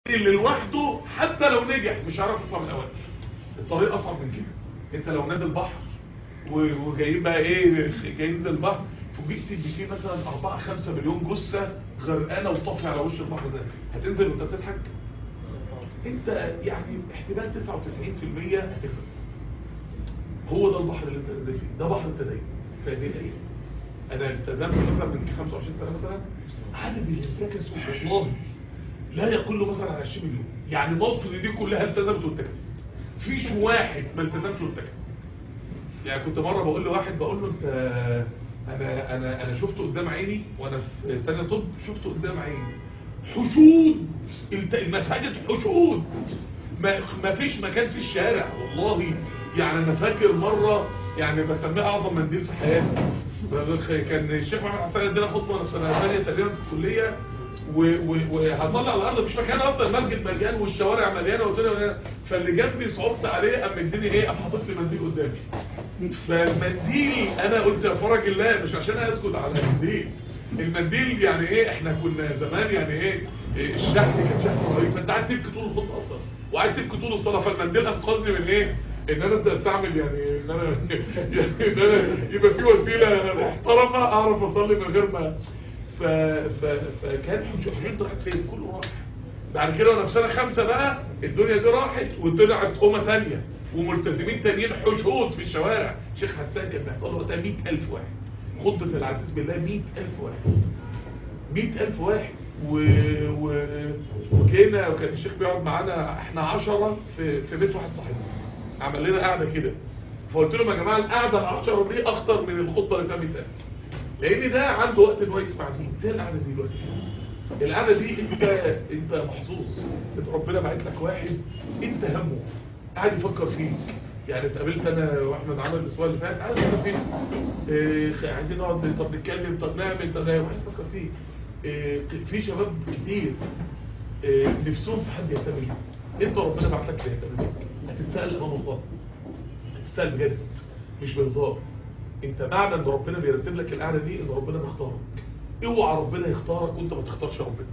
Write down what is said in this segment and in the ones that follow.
اللي لوحده حتى لو نجح مش هيعرف يطلع من الاول الطريق اصعب من كده انت لو نازل بحر و- وجايين بقى ايه جايين من البحر فوجئت ان في مثلا 4 5 مليون جثه غرقانه وطافيه على وش البحر ده هتنزل وانت بتضحك انت يعني احتمال 99% هتغرق هو ده البحر اللي انت نازل فيه ده بحر التدين في هذه الايام انا التزمت مثلا من 25 سنه مثلا عدد اللي انتكسوا والله لا يقل مثلا عن 20 مليون يعني مصر دي كلها التزمت وانتكست مفيش واحد ما التزمش وانتكست يعني كنت مره بقول لواحد بقول له انت انا انا انا شفت قدام عيني وانا في تانية طب شفت قدام عيني حشود الت- المساجد حشود ما ما فيش مكان في الشارع والله يعني انا فاكر مره يعني بسميها اعظم منديل في حياتي كان الشيخ محمد حسن ادينا خطبه وانا في سنه ثانيه تقريبا في الكليه و- و- وهصلي على الارض مش مكان افضل المسجد مليان والشوارع مليانه والدنيا مليانه فاللي جنبي صعبت عليه قام مديني ايه قام حاطط لي منديل قدامي فالمنديل انا قلت يا فرج الله مش عشان اسكت على المنديل المنديل يعني ايه احنا كنا زمان يعني ايه إيه، الشحن كان شحن رهيب فانت قاعد تبكي طول الخطبه اصلا وقاعد تبكي طول الصلاه فالمنديل انقذني من ايه ان انا ابدا استعمل يعني ان انا يعني ان انا يبقى في وسيله محترمه اعرف اصلي من غير ما ف... ف... فكان حجين راحت فين كله راح بعد كده وانا في سنه خمسه بقى الدنيا دي راحت وطلعت امه ثانيه وملتزمين تانيين حشود في الشوارع شيخ حسان كان بيحصل له وقتها 100000 واحد خطبه العزيز بالله 100000 واحد 100000 واحد و... و... وجينا وكان الشيخ بيقعد معانا احنا 10 في في بيت واحد صاحبنا عمل لنا قاعده كده فقلت لهم يا جماعه القعده ال 10 دي اخطر من الخطبه اللي فيها 100000 لان ده عنده وقت ان هو يسمع دين زي القعده دي دلوقتي القعده دي انت انت محظوظ انت ربنا بعت لك واحد انت همه قاعد يفكر فيك يعني اتقابلت انا واحمد عمل الاسبوع اللي فات قاعد يفكر فيك إيه عايزين نقعد طب نتكلم طب نعمل طب نعمل قاعد يفكر فيك إيه في شباب كتير إيه نفسهم في حد يهتم بيهم انت ربنا بعت لك يهتم بيك هتتسال امام الله هتتسال بجد مش بهزار انت معنى ان ربنا بيرتب لك القعده دي ان ربنا بيختارك اوعى ربنا يختارك وانت ما تختارش ربنا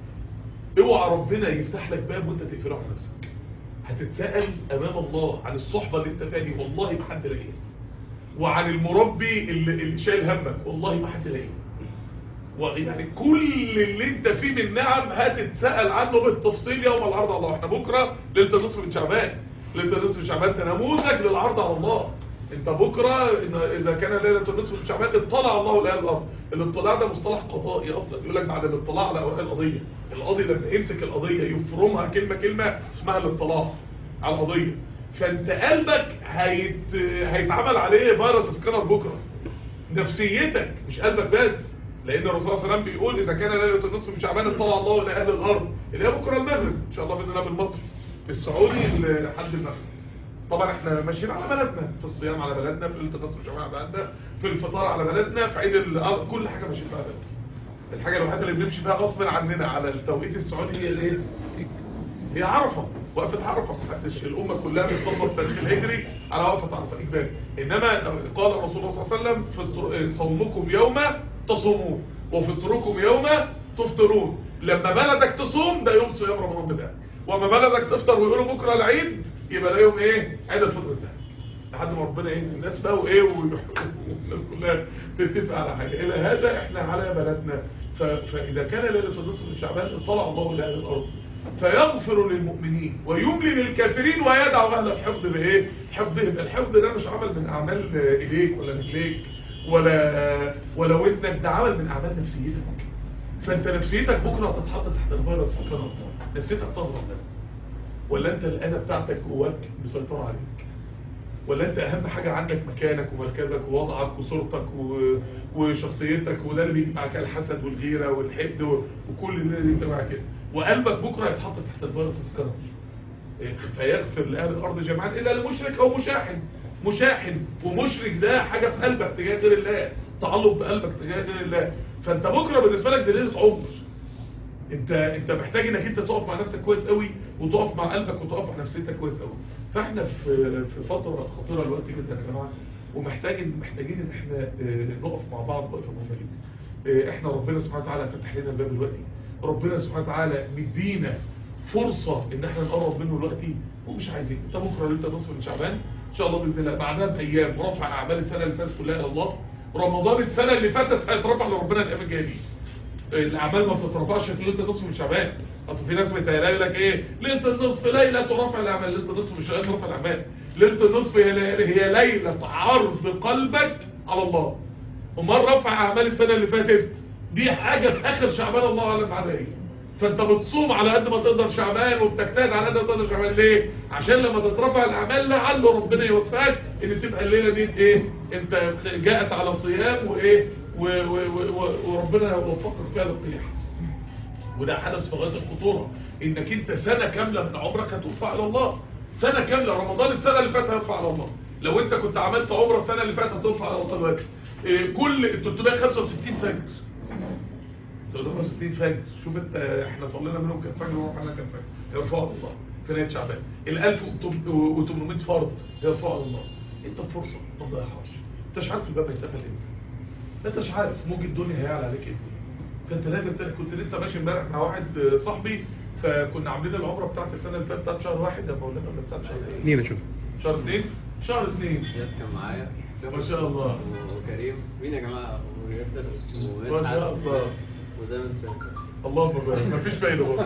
اوعى ربنا يفتح لك باب وانت تقفله على نفسك هتتسأل امام الله عن الصحبة اللي انت فيها دي والله ما حد لاقيها وعن المربي اللي, اللي شايل همك والله ما حد لاقيها ويعني كل اللي انت فيه من نعم هتتسأل عنه بالتفصيل يوم العرض على الله احنا بكرة ليلة النصف من شعبان ليلة النصف من شعبان ده نموذج للعرض على الله انت بكرة إن اذا كان ليلة النصف من شعبان اطلع الله لأهل الارض الاطلاع ده مصطلح قضائي اصلا يقول لك بعد الاطلاع على اوراق القضية القاضي لما يمسك القضية يفرمها كلمة كلمة اسمها الاطلاع على القضية فانت قلبك هيت... هيتعمل عليه فيروس سكانر بكرة نفسيتك مش قلبك بس لان الرسول صلى الله عليه وسلم بيقول اذا كان ليله النصف من شعبان اطلع الله الى اهل الارض اللي هي بكره المغرب ان شاء الله باذن الله بالمصري بالسعودي لحد المغرب طبعا احنا ماشيين على بلدنا في الصيام على بلدنا في ليله النصف من شعبان على بلدنا في الفطار على بلدنا في عيد ال- كل حاجه ماشيين فيها بلدنا الحاجه الوحيده اللي بنمشي فيها غصب عننا على التوقيت السعودي هي الايه هي عرفه وقفه عرفه محدش الامه كلها بتطبق التاريخ الهجري على وقفه عرفه اجباري انما قال الرسول صلى الله عليه وسلم فطر- صومكم يوم تصومون وفطركم يوم تفطرون لما بلدك تصوم ده يوم صيام رمضان بتاعك واما بلدك تفطر ويقولوا بكره العيد يبقى ده يوم ايه عيد الفطر بتاعك لحد ما ربنا يهدي الناس بقى وايه والناس كلها تتفق على حاجه الى هذا احنا على بلدنا ف... فاذا كان ليله النصف من شعبان اطلع الله لاهل الارض فيغفر للمؤمنين ويملي للكافرين ويدع اهل الحفظ بايه حفظهم الحفظ ده مش عمل من اعمال ايديك ولا رجليك ولا ولا ودنك ده عمل من اعمال نفسيتك فانت نفسيتك بكره هتتحط تحت الفيروس سبحان الله نفسيتك تهرب ده ولا انت الأنا بتاعتك جواك مسيطرة عليك ولا انت اهم حاجة عندك مكانك ومركزك ووضعك وصورتك و... وشخصيتك وده اللي بيجي معاك الحسد والغيرة والحقد و... وكل اللي بيجي معاك كده وقلبك بكرة هيتحط تحت الفيروس السكرة فيغفر لأهل الأرض جميعا إلا لمشرك أو مشاحن مشاحن ومشرك ده حاجة في قلبك تجاه غير الله تعلق بقلبك تجاه غير الله فانت بكرة بالنسبة لك دي ليلة عمر انت انت محتاج انك انت تقف مع نفسك كويس قوي وتقف مع قلبك وتقف مع نفسيتك كويس قوي فاحنا في في فتره خطيره دلوقتي جدا يا جماعه ومحتاجين محتاجين ان احنا اه، نقف مع بعض وقفه مهمه جدا اه، احنا ربنا سبحانه وتعالى فتح لنا الباب دلوقتي ربنا سبحانه وتعالى مدينا فرصة ان احنا نقرب منه دلوقتي ومش عايزين انت بكره ليله نصف من شعبان ان شاء الله باذن الله بعدها بايام ورفع اعمال السنه اللي فاتت كلها الى الله رمضان السنه اللي فاتت هيترفع لربنا الايام الجايه دي الاعمال ما بتترفعش في ليله النصف من شعبان اصل في ناس بتهيأ لك ايه ليله النصف ليله رفع الاعمال ليله النصف مش ليله رفع الاعمال ليله النصف هي هي ليله عرض قلبك على الله امال رفع اعمال السنه اللي فاتت دي حاجه في اخر شعبان الله اعلم بعدها ايه فانت بتصوم على قد ما تقدر شعبان وبتجتهد على قد ما تقدر شعبان ليه عشان لما تترفع الاعمال لعل ربنا يوفقك ان تبقى الليله دي ايه انت جاءت على صيام وايه و و و وربنا يوفقك فيها للقيام وده حدث في غايه الخطوره انك انت سنه كامله من عمرك هترفع الى الله سنه كامله رمضان السنه اللي فاتت هيرفع على الله لو انت كنت عملت عمره السنه اللي فاتت هترفع على الله دلوقتي إيه كل 365 فجر 360 فجر شوف انت احنا صلينا منهم كام فجر ورفعنا كام فجر يرفعوا الله في نهايه شعبان ال 1800 فرض يرفعوا الله انت فرصه ما تضيعهاش انت مش عارف الباب هيتقفل امتى انت مش عارف ممكن الدنيا هيعلى عليك امتى فانت لازم ت- كنت لسه ماشي امبارح مع واحد صاحبي فكنا عاملين العمره بتاعت السنه اللي فاتت بتاعت شهر واحد يا مولانا ولا بتاعت شهر ايه؟ اثنين اشوف شهر اثنين شهر اثنين زياد كان معايا ما شاء الله وكريم مين يا جماعه ورياض ما شاء الله وده من سنة. اللهم بارك مفيش فايده برضه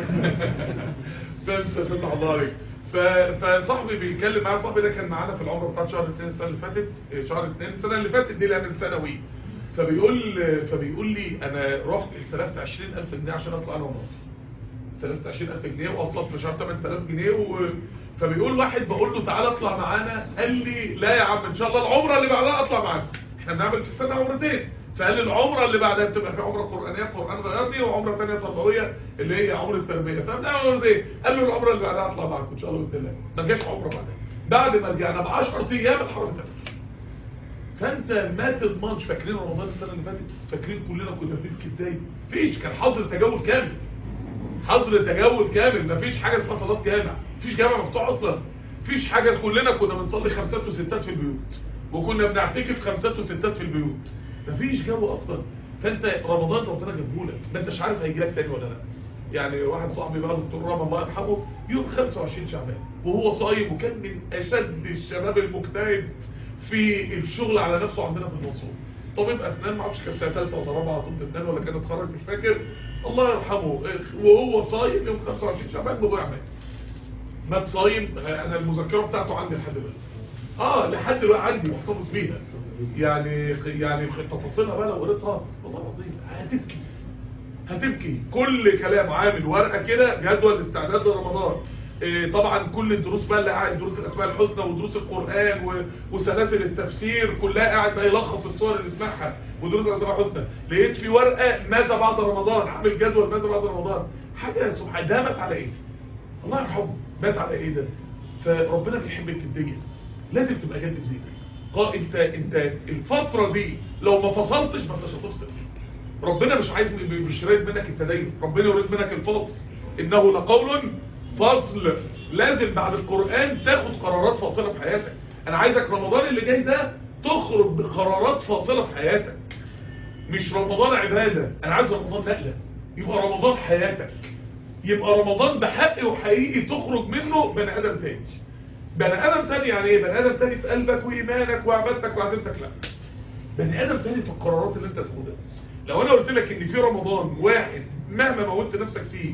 فانت فتح الله عليك ف... فصاحبي بيتكلم معايا صاحبي ده كان معانا في العمره بتاعت شهر 2 السنه اللي فاتت إيه، شهر 2 السنه اللي فاتت دي لان ثانوي فبيقول فبيقول لي انا رحت استلفت 20000 جنيه عشان اطلع انا ومراتي استلفت 20000 جنيه واصلت في شهر 8000 جنيه و... فبيقول واحد بقول له تعالى اطلع معانا قال لي لا يا عم ان شاء الله العمره اللي بعدها اطلع معاك احنا بنعمل في السنه عمرتين فقال لي العمره اللي بعدها بتبقى في عمره قرانيه قران غيرني وعمره ثانيه تربويه اللي هي عمره التربيه فبنعمل عمرتين قال له العمره اللي بعدها اطلع معاك ان شاء الله باذن الله ما جاش عمره بعدها بعد ما رجعنا ب 10 ايام الحرم اتقفل فانت ما تضمنش فاكرين رمضان السنه اللي فاتت فاكرين كلنا كنا بنبكي ازاي فيش كان حظر تجول كامل حظر تجول كامل مفيش حاجه اسمها صلاه جامع مفيش جامع مفتوح اصلا مفيش حاجه كلنا كنا بنصلي خمسات وستات في البيوت وكنا بنعتكف خمسات وستات في البيوت مفيش جو اصلا فانت رمضان ربنا جابهولك ما انتش عارف هيجي لك تاني ولا لا يعني واحد صاحبي بقى دكتور رامي الله يرحمه يوم 25 شعبان وهو صايم وكان من اشد الشباب المجتهد في الشغل على نفسه عندنا في المنصورة طبيب اسنان ما اعرفش كان سنه ثالثه ولا رابعه طب اسنان ولا كان اتخرج مش فاكر الله يرحمه وهو صايم يوم 25 شعبان بابويا عماد مات صايم انا المذكره بتاعته عندي لحد دلوقتي اه لحد دلوقتي عندي محتفظ بيها يعني يعني تفاصيلها بقى لو قريتها والله العظيم هتبكي هتبكي كل كلام عامل ورقه كده جدول استعداد لرمضان إيه طبعا كل الدروس بقى اللي قاعد دروس الاسماء الحسنى ودروس القران و- وسلاسل التفسير كلها قاعد بقى يلخص الصور اللي سمعها ودروس الاسماء الحسنى لقيت في ورقه ماذا بعد رمضان عامل جدول ماذا بعد رمضان حاجه سبحان ده مات على ايه الله يرحمه مات على ايه ده فربنا بيحب الجديه لازم تبقى جد في دينك اه انت انت الفتره دي لو ما فصلتش ما انتش هتفصل ربنا مش عايز مش رايد منك التدين ربنا يريد منك الفصل انه لقول فصل لازم بعد القرآن تاخد قرارات فاصلة في حياتك انا عايزك رمضان اللي جاي ده تخرج بقرارات فاصلة في حياتك مش رمضان عبادة انا عايز رمضان نقلة يبقى رمضان حياتك يبقى رمضان بحق وحقيقي تخرج منه بني ادم تاني بني ادم تاني يعني ايه بني ادم تاني في قلبك وايمانك وعبادتك وعزيمتك لا بني ادم تاني في القرارات اللي انت تاخدها لو انا قلت لك ان في رمضان واحد مهما موتت نفسك فيه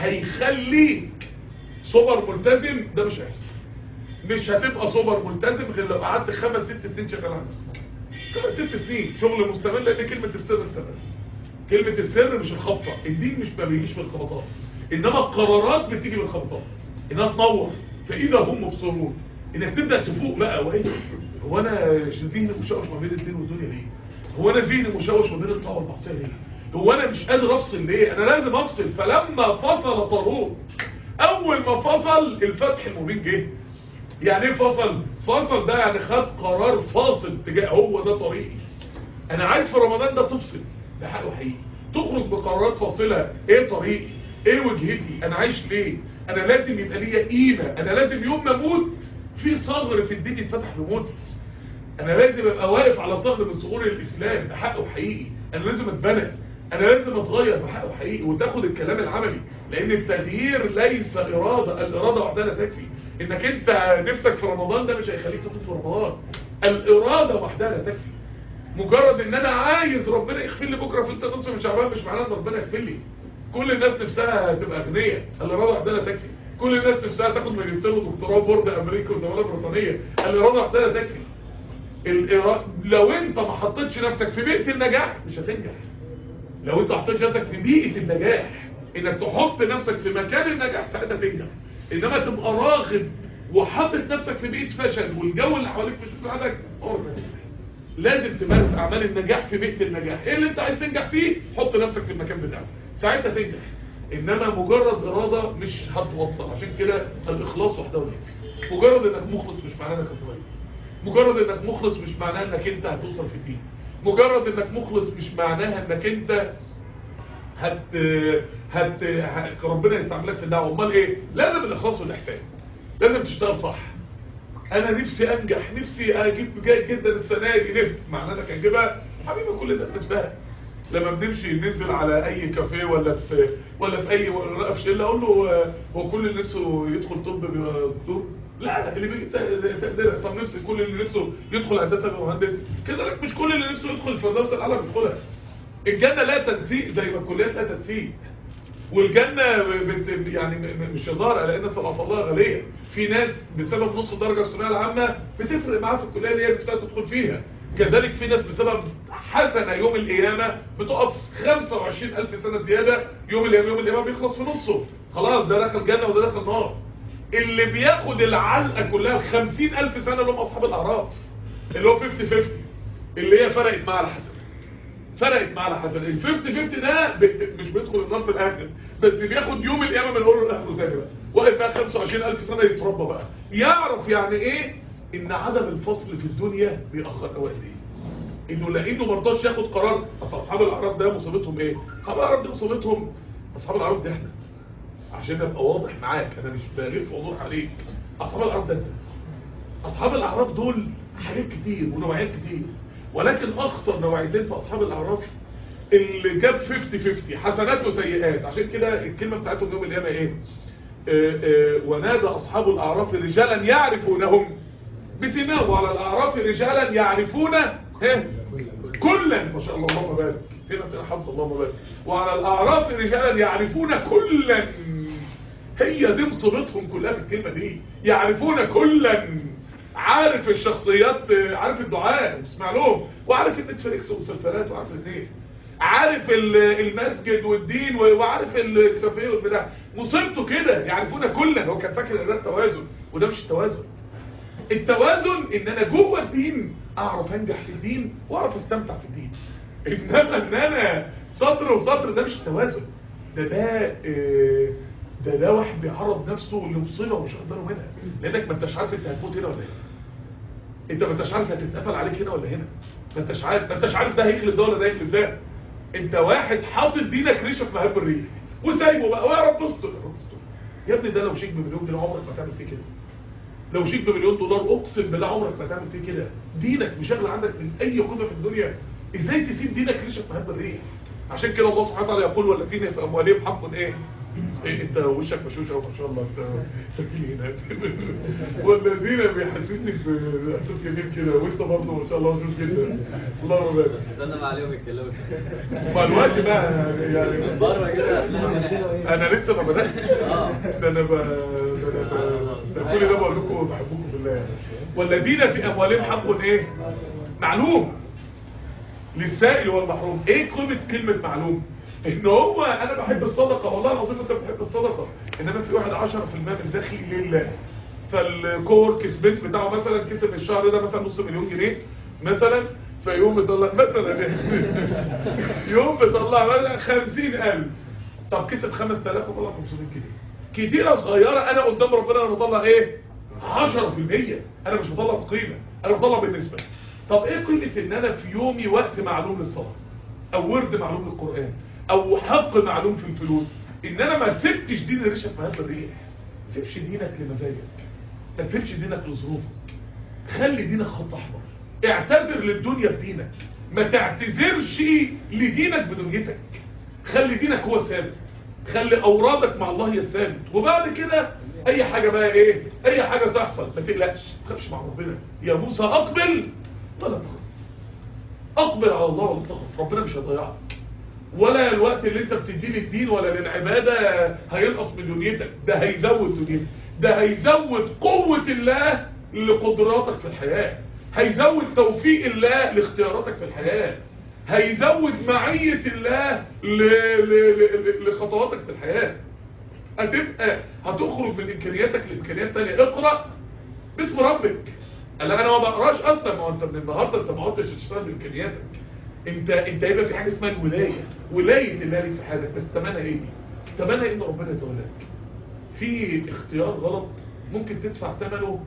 هيخليك سوبر ملتزم ده مش هيحصل مش هتبقى سوبر ملتزم غير لو قعدت خمس ست سنين شغال على نفسك خمس ست سنين شغل مستمر لان كلمه السر استمر كلمه السر مش الخبطه الدين مش ما بيجيش بالخبطات انما القرارات بتيجي بالخبطات انها تنور فاذا هم مبصرون انك تبدا تفوق بقى وهي هو انا ذهني مشوش ما بين الدين والدنيا ليه هو انا ذهني مشوش ما بين الطاعه والمعصيه ليه هو انا مش قادر افصل ليه انا لازم افصل فلما فصل طالوت اول ما فصل الفتح المبين جه يعني ايه فصل فصل ده يعني خد قرار فاصل تجاه هو ده طريقي انا عايز في رمضان ده تفصل بحق وحقيقي تخرج بقرارات فاصلة ايه طريقي ايه وجهتي انا عايش ليه انا لازم يبقى ليا قيمة انا لازم يوم ما اموت في صغر في الدين يتفتح في موتي انا لازم ابقى واقف على صغر من صغور الاسلام بحق وحقيقي انا لازم اتبنى انا لازم اتغير بحق وحقيقي وتاخد الكلام العملي لان التغيير ليس اراده الاراده وحدها لا تكفي انك انت نفسك في رمضان ده مش هيخليك تفوز في رمضان الاراده وحدها لا تكفي مجرد ان انا عايز ربنا يغفر لي بكره في نصف من شعبان مش معناه ان ربنا يغفر لي كل الناس نفسها تبقى اغنياء الاراده وحدها لا تكفي كل الناس نفسها تاخد ماجستير ودكتوراه بورد امريكا وزماله بريطانيه الاراده وحدها لا تكفي الإرا... لو انت ما حطيتش نفسك في بيئه النجاح مش هتنجح لو انت حطيت نفسك في بيئه النجاح انك تحط نفسك في مكان النجاح ساعتها تنجح انما تبقى راغب وحاطط نفسك في بيئه فشل والجو اللي حواليك مش مساعدك عمرك ما تنجح لازم تمارس اعمال النجاح في بيئه النجاح ايه اللي انت عايز تنجح فيه حط نفسك في المكان بتاعه ساعتها تنجح انما مجرد اراده مش هتوصل عشان كده الاخلاص وحده لا يكفي مجرد انك مخلص مش معناه انك هتغير مجرد انك مخلص مش معناه انك انت هتوصل في الدين مجرد انك مخلص مش معناها انك انت هت هت, هت... ربنا يستعملك في الدعوه امال ايه لازم الاخلاص والاحسان لازم تشتغل صح انا نفسي انجح نفسي اجيب جيد جدا السنه دي نفت معناه انك هتجيبها حبيبي كل الناس نفسها لما بنمشي ننزل على اي كافيه ولا في ولا في اي ولا في شله اقول له هو كل اللي نفسه يدخل طب بيبقى دكتور لا اللي بيجي تقدير طب نفسي كل اللي نفسه يدخل هندسه يبقى مهندس كذلك مش كل اللي نفسه يدخل الفردوس الاعلى بيدخلها الجنه لا تنسيق زي ما الكليات لا تنسيق والجنة بت يعني مش هزار لان صلاة الله غالية في ناس بسبب نص درجة في الثانويه العامة بتفرق معاها في الكلية اللي هي نفسها تدخل فيها كذلك في ناس بسبب حسنة يوم القيامة بتقف 25 ألف سنة زيادة يوم القيامة يوم القيامة بيخلص في نصه خلاص ده دخل جنة وده دخل نار اللي بياخد العلقة كلها ال 50 ألف سنة اللي هم أصحاب الأعراف اللي هو 50 50 اللي هي فرقت معاه على حسب فرقت معاه على حسب ال 50 50 ده مش بيدخل النار في الآخر بس بياخد يوم القيامة من أوله لآخره تاني بقى واقف بقى 25 ألف سنة يتربى بقى يعرف يعني إيه إن عدم الفصل في الدنيا بيأخر أوقات إيه انه لانه ما رضاش ياخد قرار اصل اصحاب الاعراف ده مصيبتهم ايه اصحاب الاعراف دي مصيبتهم اصحاب الاعراف دي احنا عشان ابقى واضح معاك انا مش بغير وضوح عليك اصحاب الاعراف ده انت اصحاب الاعراف دول حاجات كتير ونوعيات كتير ولكن اخطر نوعيتين في اصحاب الاعراف اللي جاب 50 50 حسنات وسيئات عشان كده الكلمه بتاعتهم يوم القيامه ايه آه آه ونادى اصحاب الاعراف رجالا يعرفونهم بسماهم وعلى الاعراف رجالا يعرفون كلا ما شاء الله اللهم بارك هنا سنة حفظ اللهم بارك وعلى الأعراف رجالا يعرفون كلا هي دي مصيبتهم كلها في الكلمة دي يعرفون كلا عارف الشخصيات عارف الدعاء بسمع لهم وعارف النتفليكس والمسلسلات وعارف الاثنين عارف المسجد والدين وعارف الكافيه والبتاع مصيبته كده يعرفون كلا هو كان فاكر ان ده التوازن وده مش التوازن التوازن ان انا جوه الدين اعرف انجح في الدين واعرف استمتع في الدين انما ان انا سطر وسطر ده مش التوازن ده ده اه ده ده واحد بيعرض نفسه لمصيبه ومش قدره منها لانك ما انتش عارف انت هتموت هنا ولا هنا انت ما انتش عارف هتتقفل عليك هنا ولا هنا ما انتش عارف ما انتش عارف ده هيخلف ده ولا ده هيخلف ده انت واحد حاطط دينك ريشه في مهب الريح وسايبه بقى ويا رب استر يا رب استر يا ابني ده لو شيك بمليون جنيه عمرك ما تعمل فيه كده لو شيك بمليون دولار اقسم بالله عمرك ما تعمل فيه كده دينك مش اغلى عندك من اي قيمه في الدنيا ازاي تسيب دينك ريشه في مهب الريح عشان كده الله سبحانه وتعالى يقول والذين في اموالهم حق ايه إيه انت وشك مشوش اهو ما شاء الله انت سكين والذين بيحسسني باحساس جميل كده وانت برضه ما شاء الله مشوش جدا الله يبارك استنى بقى عليهم يتكلموا مع الوقت بقى يعني بره كده انا لسه ما بدات اه ده انا ب... ده انا ب... ده كل ده بقول لكم بحبكم بالله يعني. والذين في اموالهم حق ايه معلوم للسائل والمحروم ايه قيمه كلمه معلوم ان هو انا بحب الصدقه والله العظيم انت بتحب الصدقه انما في واحد 10% من دخلي لله فالكورك سبيس بتاعه مثلا كسب الشهر ده مثلا نص مليون جنيه مثلا فيوم بيطلع مثلا يوم بيطلع مثلا 50000 طب كسب 5000 وطلع 500 جنيه كتيره صغيره انا قدام ربنا انا بطلع ايه 10% انا مش بطلع بقيمه انا بطلع بالنسبه طب ايه قيمه ان انا في يومي وقت معلوم للصلاه او ورد معلوم للقران او حق معلوم في الفلوس ان انا ما سبتش دين الريشه في هذا الريح ما تسيبش دينك لمزاجك ما تسيبش دينك لظروفك خلي دينك خط احمر اعتذر للدنيا بدينك ما تعتذرش لدينك بدنيتك خلي دينك هو ثابت خلي اورادك مع الله هي الثابت وبعد كده اي حاجة بقى ايه اي حاجة تحصل ما تقلقش ما تخافش مع ربنا يا موسى اقبل ولا تخاف اقبل على الله ولا تخاف ربنا مش هيضيعك ولا الوقت اللي انت بتديه للدين ولا للعبادة هينقص من دنيتك ده هيزود دنيتك ده هيزود قوة الله لقدراتك في الحياة هيزود توفيق الله لاختياراتك في الحياة هيزود معية الله ل... ل... ل... لخطواتك في الحياة هتبقى هتخرج من امكانياتك لامكانيات تانية اقرأ باسم ربك قال انا ما بقراش اصلا ما هو انت من النهارده انت ما عدتش تشتغل بامكانياتك انت انت هيبقى في حاجه اسمها الولايه ولايه الله ليك في حياتك بس تمنى ايه دي تمنى ان ربنا يتولاك في اختيار غلط ممكن تدفع ثمنه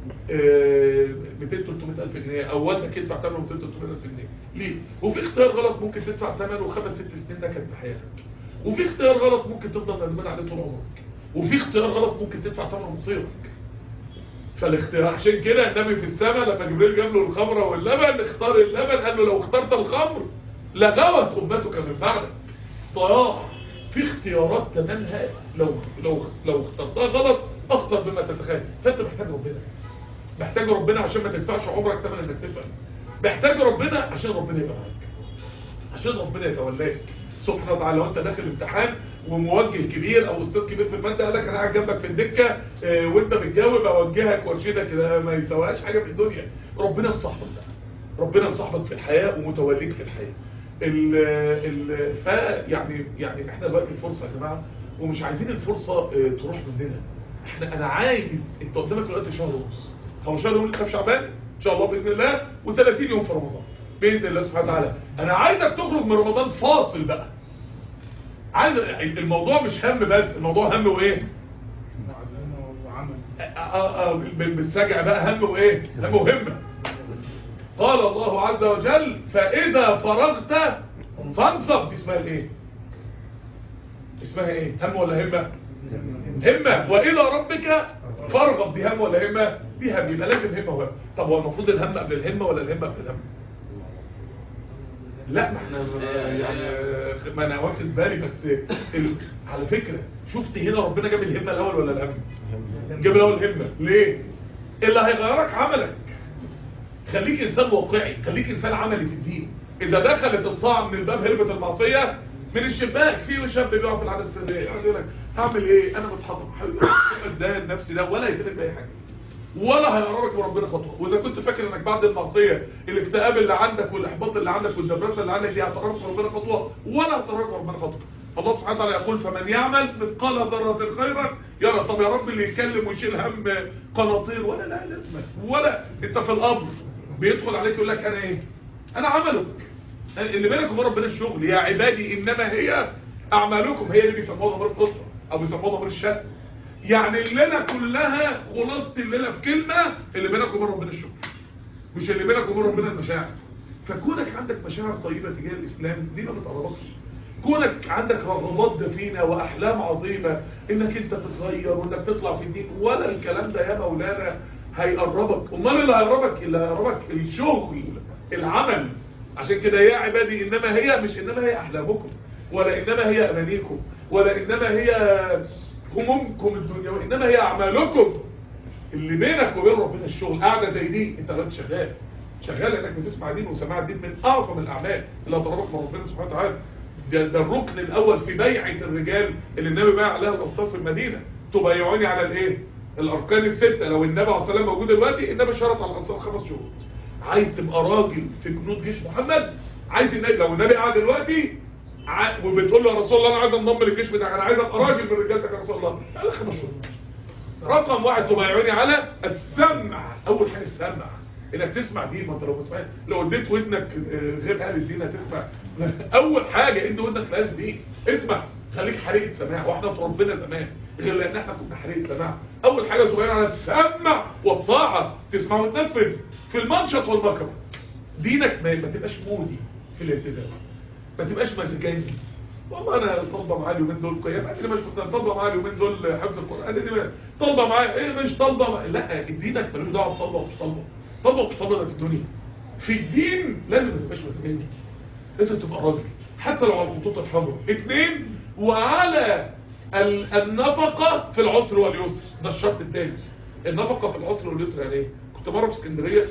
200 300 الف جنيه او والدك يدفع ثمنه 200 300 الف جنيه ليه وفي اختيار غلط ممكن تدفع ثمنه خمس ست سنين نكد في حياتك وفي اختيار غلط ممكن تفضل ندمان عليه طول عمرك وفي اختيار غلط ممكن تدفع ثمنه مصيرك فالاختيار عشان كده النبي في السماء لما جبريل جاب له الخمره واللبن اختار اللبن قال له لو اخترت الخمر لغوت امتك من بعدك ضياع في اختيارات تمامها لو لو لو اخترتها غلط اخطر مما تتخيل فانت محتاج ربنا محتاج ربنا عشان ما تدفعش عمرك ثمن انك تفهم محتاج ربنا عشان ربنا يبقى معاك عشان ربنا يتولاك سبحانه وتعالى لو انت داخل امتحان وموجه كبير او استاذ كبير في الماده قال لك انا قاعد جنبك في الدكه اه وانت بتجاوب اوجهك وارشدك ده ما يسواش حاجه في الدنيا ربنا مصاحبك ده ربنا مصاحبك في الحياه ومتوليك في الحياه ال ال ف يعني يعني احنا دلوقتي الفرصه يا جماعه ومش عايزين الفرصه اه تروح مننا احنا انا عايز انت قدامك دلوقتي شهر ونص 15 يوم لسه في شعبان ان شاء الله باذن الله و30 يوم في رمضان باذن الله سبحانه وتعالى انا عايزك تخرج من رمضان فاصل بقى عايز الموضوع مش هم بس الموضوع هم وايه بالسجع بقى هم وايه هم وهمه قال الله عز وجل فاذا فرغت فانصب دي اسمها ايه اسمها ايه هم ولا همه همه والى ربك فارغب دي هم ولا همه دي هم يبقى لازم همه وهم طب هو المفروض الهم قبل الهمه ولا الهمه قبل الهم لا ما احنا يعني ما انا واخد بالي بس ال... على فكرة شفت هنا ربنا جاب الهمة الاول ولا الهم جاب الاول الهمة ليه اللي هيغيرك عملك خليك انسان واقعي خليك انسان عملي في الدين اذا دخلت الطاعة من الباب هربة المعصية من الشباك في شاب بيقع في العادة السرية يقعد يقول لك هعمل ايه انا متحضر حبيبي ده نفسي ده ولا يفيدك باي حاجه ولا هيقربك من ربنا خطوه واذا كنت فاكر انك بعد المعصيه الاكتئاب اللي عندك والاحباط اللي عندك والدبرشن اللي عندك دي هتقربك من ربنا خطوه ولا هتقربك من ربنا خطوه الله سبحانه وتعالى يقول فمن يعمل مثقال ذره خيرا يرى طب يا رب اللي يتكلم ويشيل هم قناطير ولا لا لازمه ولا انت في الامر بيدخل عليك يقول لك انا ايه انا عملك اللي بينك وبين ربنا الشغل يا عبادي انما هي اعمالكم هي اللي بيسموها ضمير القصه او بيسموها ضمير الشأن يعني الليلة كلها خلاصة الليلة في كلمة اللي بينك وبين ربنا الشكر مش اللي بينك وبين ربنا المشاعر فكونك عندك مشاعر طيبة تجاه الإسلام دي ما بتقربكش كونك عندك رغبات دفينة وأحلام عظيمة إنك أنت تتغير وإنك تطلع في الدين ولا الكلام ده يا مولانا هيقربك أمال اللي هيقربك اللي هيقربك الشغل العمل عشان كده يا عبادي إنما هي مش إنما هي أحلامكم ولا إنما هي أمانيكم ولا إنما هي همومكم الدنيا وإنما هي أعمالكم اللي بينك وبين ربنا الشغل قاعدة زي دي انت غير شغال شغال انك بتسمع دين وسماع الدين من اعظم الاعمال اللي هتقربك من ربنا سبحانه وتعالى ده, ده الركن الاول في بيعة الرجال اللي النبي بايع عليها الانصار في المدينة تبايعوني على الايه الاركان الستة لو النبي عليه الصلاه والسلام موجود دلوقتي النبي شرط على الانصار خمس شروط عايز تبقى راجل في جنود جيش محمد عايز النبي لو النبي قاعد دلوقتي ع... وبتقول له يا رسول الله انا عايز انضم للجيش بتاعك انا عايز ابقى راجل من رجالتك يا رسول الله قال لك خمس شروط رقم واحد تبايعوني على السمع اول حاجه السمع انك تسمع دين ما انت لو مسمع لو اديت ودنك غير اهل الدين هتسمع اول حاجه ادي ودنك لاهل الدين اسمع خليك حريق سماع واحنا ربنا زمان غير لان احنا كنا حريق سماع اول حاجه تبايعوني على السمع والطاعه تسمع وتنفذ في المنشط والمكر دينك ما, ما تبقاش مودي في الالتزام ما تبقاش مزاجنجي والله انا طالبه معايا اليومين دول قيام انا مش طالبه معايا اليومين دول حفظ القران دي طالبه معايا ايه مش طالبه مع... لا دينك ملوش دعوه بطالبه ومش طالبه طالبه ومش طالبه ده في الدنيا في الدين لازم ما تبقاش مزاجنجي لازم تبقى راجل حتى لو على الخطوط الحمراء اثنين وعلى ال- النفقة في العسر واليسر ده الشرط الثاني النفقة في العسر واليسر يعني ايه كنت مرة في اسكندرية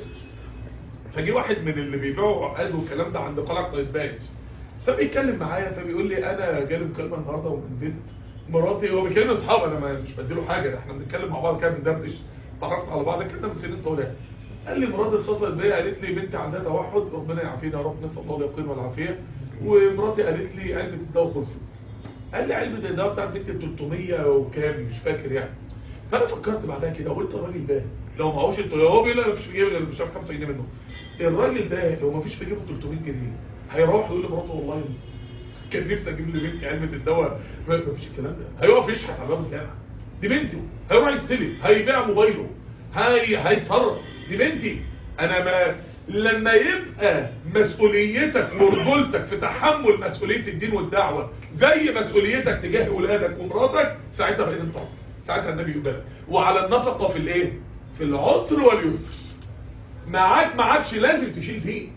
فجي واحد من اللي بيبيعوا عقاد والكلام ده عند قلعة قايتباي فبيتكلم معايا فبيقول لي انا جالي مكالمة النهارده ونزلت مراتي هو بيكلم اصحابي انا ما- مش بديله حاجة احنا بنتكلم مع بعض كده بندردش تعرفنا على بعض كده من سنين طويلة قال لي مراتي اتصلت بيا قالت لي بنتي عندها توحد ربنا يعافينا يا رب نسال الله اليقين والعافيه ومراتي قالت لي علبه الدواء خلصت قال لي علبه الدواء بتاعت بنتي ب 300 وكام مش فاكر يعني فانا فكرت بعدها كده قلت الراجل ده لو معهوش انت هو بيقول لي انا مش في جيبي غير مش عارف 5 جنيه منه الراجل ده لو ما فيش في جيبه 300 جنيه هيروح يقول لمراته والله كان نفسي اجيب لبنتي علبه الدواء ما ما فيش الكلام ده هيقف يشحت على باب الجامعه دي بنته هيروح يستلم هيبيع موبايله هي هيتصرف دي بنتي انا ما لما يبقى مسؤوليتك ورجولتك في تحمل مسؤوليه الدين والدعوه زي مسؤوليتك تجاه اولادك ومراتك ساعتها بقيت انت ساعتها النبي يقبلك وعلى النفقه في الايه في العسر واليسر معاك معاكش لازم تشيل دين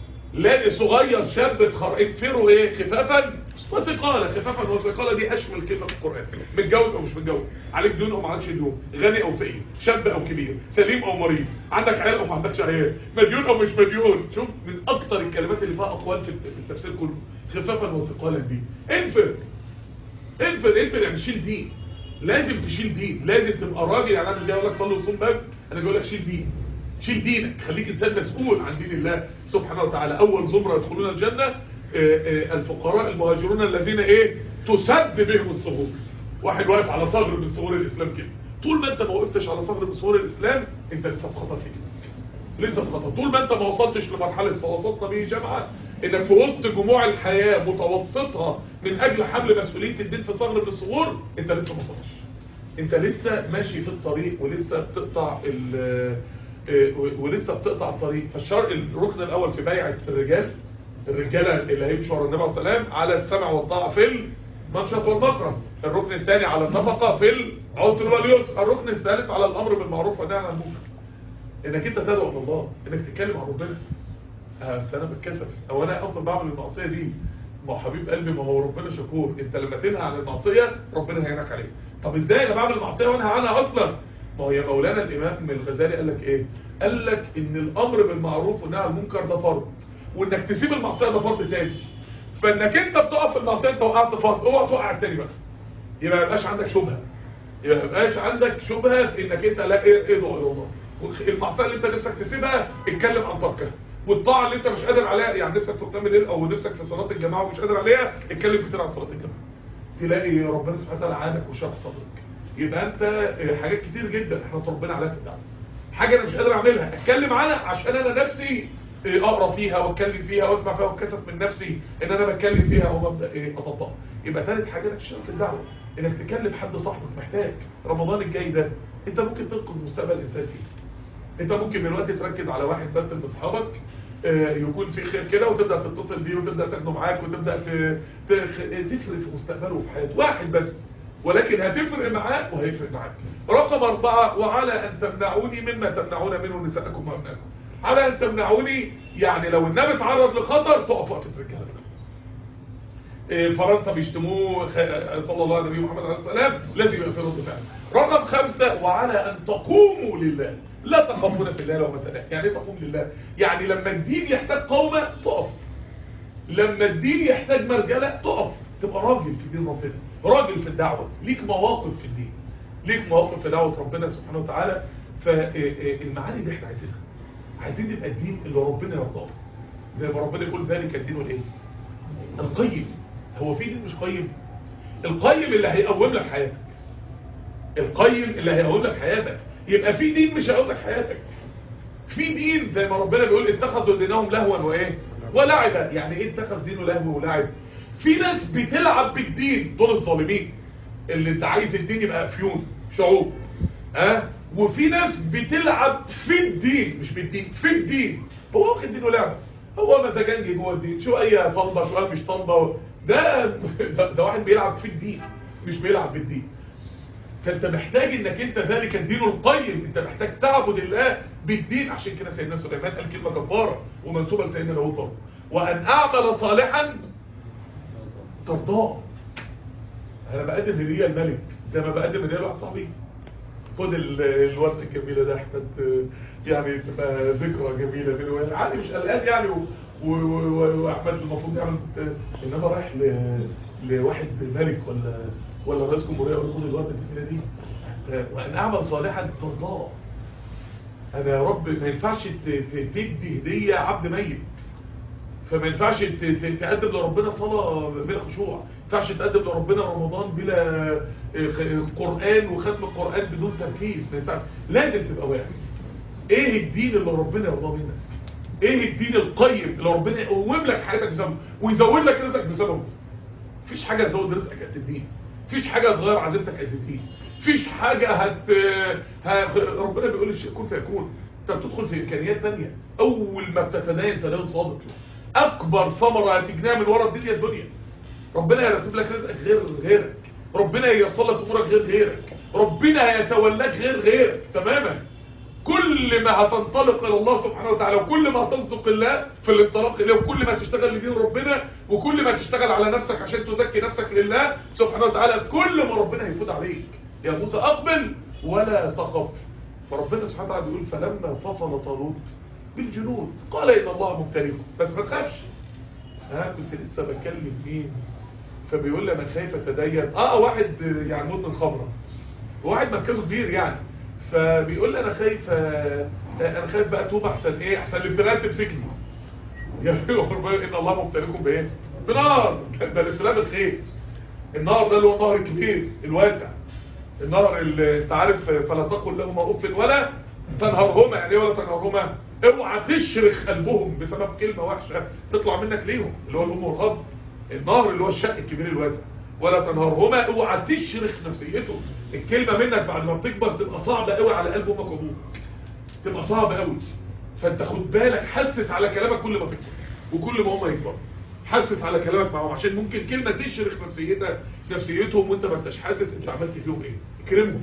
لا صغير شاب اتخر- اتفروا ايه خفافا وثقالة خفافا وثقالة دي اشمل كلمة في القرآن متجوز او مش متجوز عليك دون او معكش دون غني او فقير شاب او كبير سليم او مريض عندك عيال او ما عندكش عيال مديون او مش مديون شوف من اكتر الكلمات اللي فيها اقوال في الت- في التفسير كله خفافا وثقالا دي انفر انفر انفر يعني شيل دين لازم تشيل دين لازم تبقى راجل يعني انا مش جاي اقول لك صلي وصوم بس انا جاي اقول لك شيل دين شيل دينك خليك انسان مسؤول عن دين الله سبحانه وتعالى اول زمره يدخلون الجنه آه، آه، الفقراء المهاجرون الذين ايه تسد بهم الصغور واحد واقف على ثغر من ثغور الاسلام كده طول ما انت ما وقفتش على ثغر من ثغور الاسلام انت لسه في خطر في كده لسه في خطر طول ما انت ما وصلتش لمرحله فوسطنا به جمعه انك في وسط جموع الحياه متوسطها من اجل حمل مسؤوليه الدين في ثغر من الثغور انت لسه ما وصلتش انت لسه ماشي في الطريق ولسه بتقطع ال اه، ولسه بتقطع الطريق فالشرع الركن الاول في بيعه الرجال الرجاله اللي هيمشوا ورا النبي عليه الصلاه والسلام على السمع والطاعه في المنشط والمكره الركن الثاني على النفقه في العسر واليسر الركن الثالث على الامر بالمعروف والنهي عن المنكر انك انت تدعو الى الله انك تتكلم عن ربنا آه، بس انا بتكسف او انا اصلا بعمل المعصيه دي ما هو حبيب قلبي ما هو ربنا شكور انت لما تنهى عن المعصيه ربنا هيعينك عليها طب ازاي انا بعمل المعصيه وانهى عنها اصلا ما هو يا مولانا الامام الغزالي قال لك ايه قال لك ان الامر بالمعروف والنهي عن المنكر ده فرض وانك تسيب المعصيه ده فرض تاني فانك انت بتقف في المعصيه انت وقعت فرض اوعى توقع التاني بقى يبقى ما يبقاش عندك شبهه يبقى ما يبقاش عندك شبهه في انك انت لا ايه ادعو الى الله المعصيه اللي انت نفسك تسيبها اتكلم عن تركها والطاعه اللي انت مش قادر عليها يعني نفسك في قيام الليل او نفسك في صلاه الجماعه ومش قادر عليها اتكلم كتير عن صلاه الجماعه تلاقي ربنا سبحانه وتعالى عانك وشرح صدرك يبقى انت اه، حاجات كتير جدا احنا طربنا عليها في الدعوه حاجه انا مش قادر اعملها اتكلم عنها عشان انا نفسي اه، اقرا فيها واتكلم فيها واسمع فيها واتكسف من نفسي ان انا بتكلم فيها وببدا ايه اطبقها يبقى ثالث حاجه انك تشتغل في الدعوه انك تكلم حد صاحبك محتاج رمضان الجاي ده انت ممكن تنقذ مستقبل انسان فيه انت ممكن دلوقتي تركز على واحد بس من اصحابك آه، يكون في خير كده وتبدا تتصل بيه وتبدا تاخده معاك وتبدا ت- ت- تفرق في مستقبله وفي حياته واحد بس ولكن هتفرق معاه وهيفرق معاك رقم أربعة وعلى أن تمنعوني مما تمنعون منه نساءكم وأبنائكم على أن تمنعوني يعني لو النبي اتعرض لخطر تقف وقفة رجاله إيه، فرنسا بيشتموه خ- صلى الله على نبي محمد عليه السلام لازم يبقى في رد فعل رقم خمسة وعلى أن تقوموا لله لا تخافون في الله لومة لائم يعني ايه تقوم لله يعني لما الدين يحتاج قومة تقف لما الدين يحتاج مرجلة تقف تبقى راجل في دين ربنا راجل في الدعوة ليك مواقف في الدين ليك مواقف في دعوة ربنا سبحانه وتعالى فالمعاني دي احنا عايزينها عايزين يبقى الدين اللي ربنا يرضاه زي ما ربنا يقول ذلك الدين الايه القيم هو في دين مش قيم القيم اللي هيقوم لك حياتك القيم اللي هيقوم لك حياتك يبقى في دين مش هيقوم لك حياتك في دين زي ما ربنا بيقول اتخذوا دينهم لهوا وايه ولعبا يعني ايه اتخذ دينه لهو ولعب في ناس بتلعب بالدين دول الظالمين اللي انت عايز الدين يبقى افيون شعوب ها أه؟ وفي ناس بتلعب في الدين مش بالدين في الدين هو واخد دينه لعبه هو مزاجنجي جوه الدين شو اي طلبه شو مش طلبه ده ده, ده واحد بيلعب في الدين مش بيلعب بالدين فانت محتاج انك انت ذلك الدين القيم انت محتاج تعبد الله بالدين عشان كده سيدنا سليمان قال كلمه جباره ومنسوبه لسيدنا داوود برضه وان اعمل صالحا ترضاه انا بقدم هديه الملك زي ما بقدم هديه لواحد صاحبي خد ال- الورد الجميله ده احمد آه، يعني تبقى ذكرى جميله بيني وبين عادي مش قلقان يعني و- و- و- واحمد المفروض يعمل آه، انما رايح ل- لواحد ملك ولا ولا رئيس جمهوريه ولا خد الورد الجميله دي آه، وان اعمل صالحا ترضاه انا يا رب ما ينفعش ت- ت- تدي هديه عبد ميت فما ينفعش ت- ت- تقدم لربنا صلاة بلا خشوع ما ينفعش تقدم لربنا رمضان بلا آه، خ- قرآن وختم القرآن بدون تركيز ما ينفعش لازم تبقى واعي ايه الدين اللي ربنا يرضاه منك ايه الدين القيم اللي ربنا يقوم لك حياتك بسببه ويزود لك رزقك بسببه مفيش حاجة تزود رزقك قد الدين مفيش حاجة تغير عزيمتك قد الدين مفيش حاجة هت... ه... ربنا بيقول الشيء كن فيكون انت بتدخل في امكانيات تانية اول ما بتتدين تدين صادق اكبر ثمرة هتجنيها من ورا الدنيا الدنيا ربنا يرتب لك رزقك غير غيرك ربنا ييسر لك امورك غير غيرك ربنا يتولاك غير غيرك تماما كل ما هتنطلق الى الله سبحانه وتعالى وكل ما هتصدق الله في الانطلاق اليه وكل ما تشتغل لدين ربنا وكل ما تشتغل على نفسك عشان تزكي نفسك لله سبحانه وتعالى كل ما ربنا هيفوت عليك يا موسى اقبل ولا تخف فربنا سبحانه وتعالى بيقول فلما فصل طالوت بالجنود قال ان الله مبتليكم بس ما تخافش ها كنت لسه بكلم مين فبيقول لي انا خايف اتدين اه واحد يعني مدمن خمره واحد مركزه كبير يعني فبيقول لي انا خايف آه، انا خايف بقى اتوب احسن ايه احسن الابتلاء تمسكني يا ربنا ان الله مبتليكم بايه بنار ده الابتلاء بالخير النار ده اللي هو النهر الكبير الواسع النهر اللي انت عارف فلا تقل لهما اف ولا تنهرهما يعني ايه ولا تنهرهما اوعى تشرخ قلبهم بسبب كلمه وحشه تطلع منك ليهم اللي هو الام والاب النهر اللي هو الشق الكبير الواسع ولا تنهرهما اوعى تشرخ نفسيته الكلمه منك بعد ما بتكبر تبقى صعبه قوي على قلب امك وابوك تبقى صعبه قوي فانت خد بالك حسس على كلامك كل ما تكبر وكل ما هم يكبروا حسس على كلامك معاهم عشان ممكن كلمه تشرخ نفسيتك نفسيتهم وانت ما انتش حاسس انت عملت فيهم ايه اكرمهم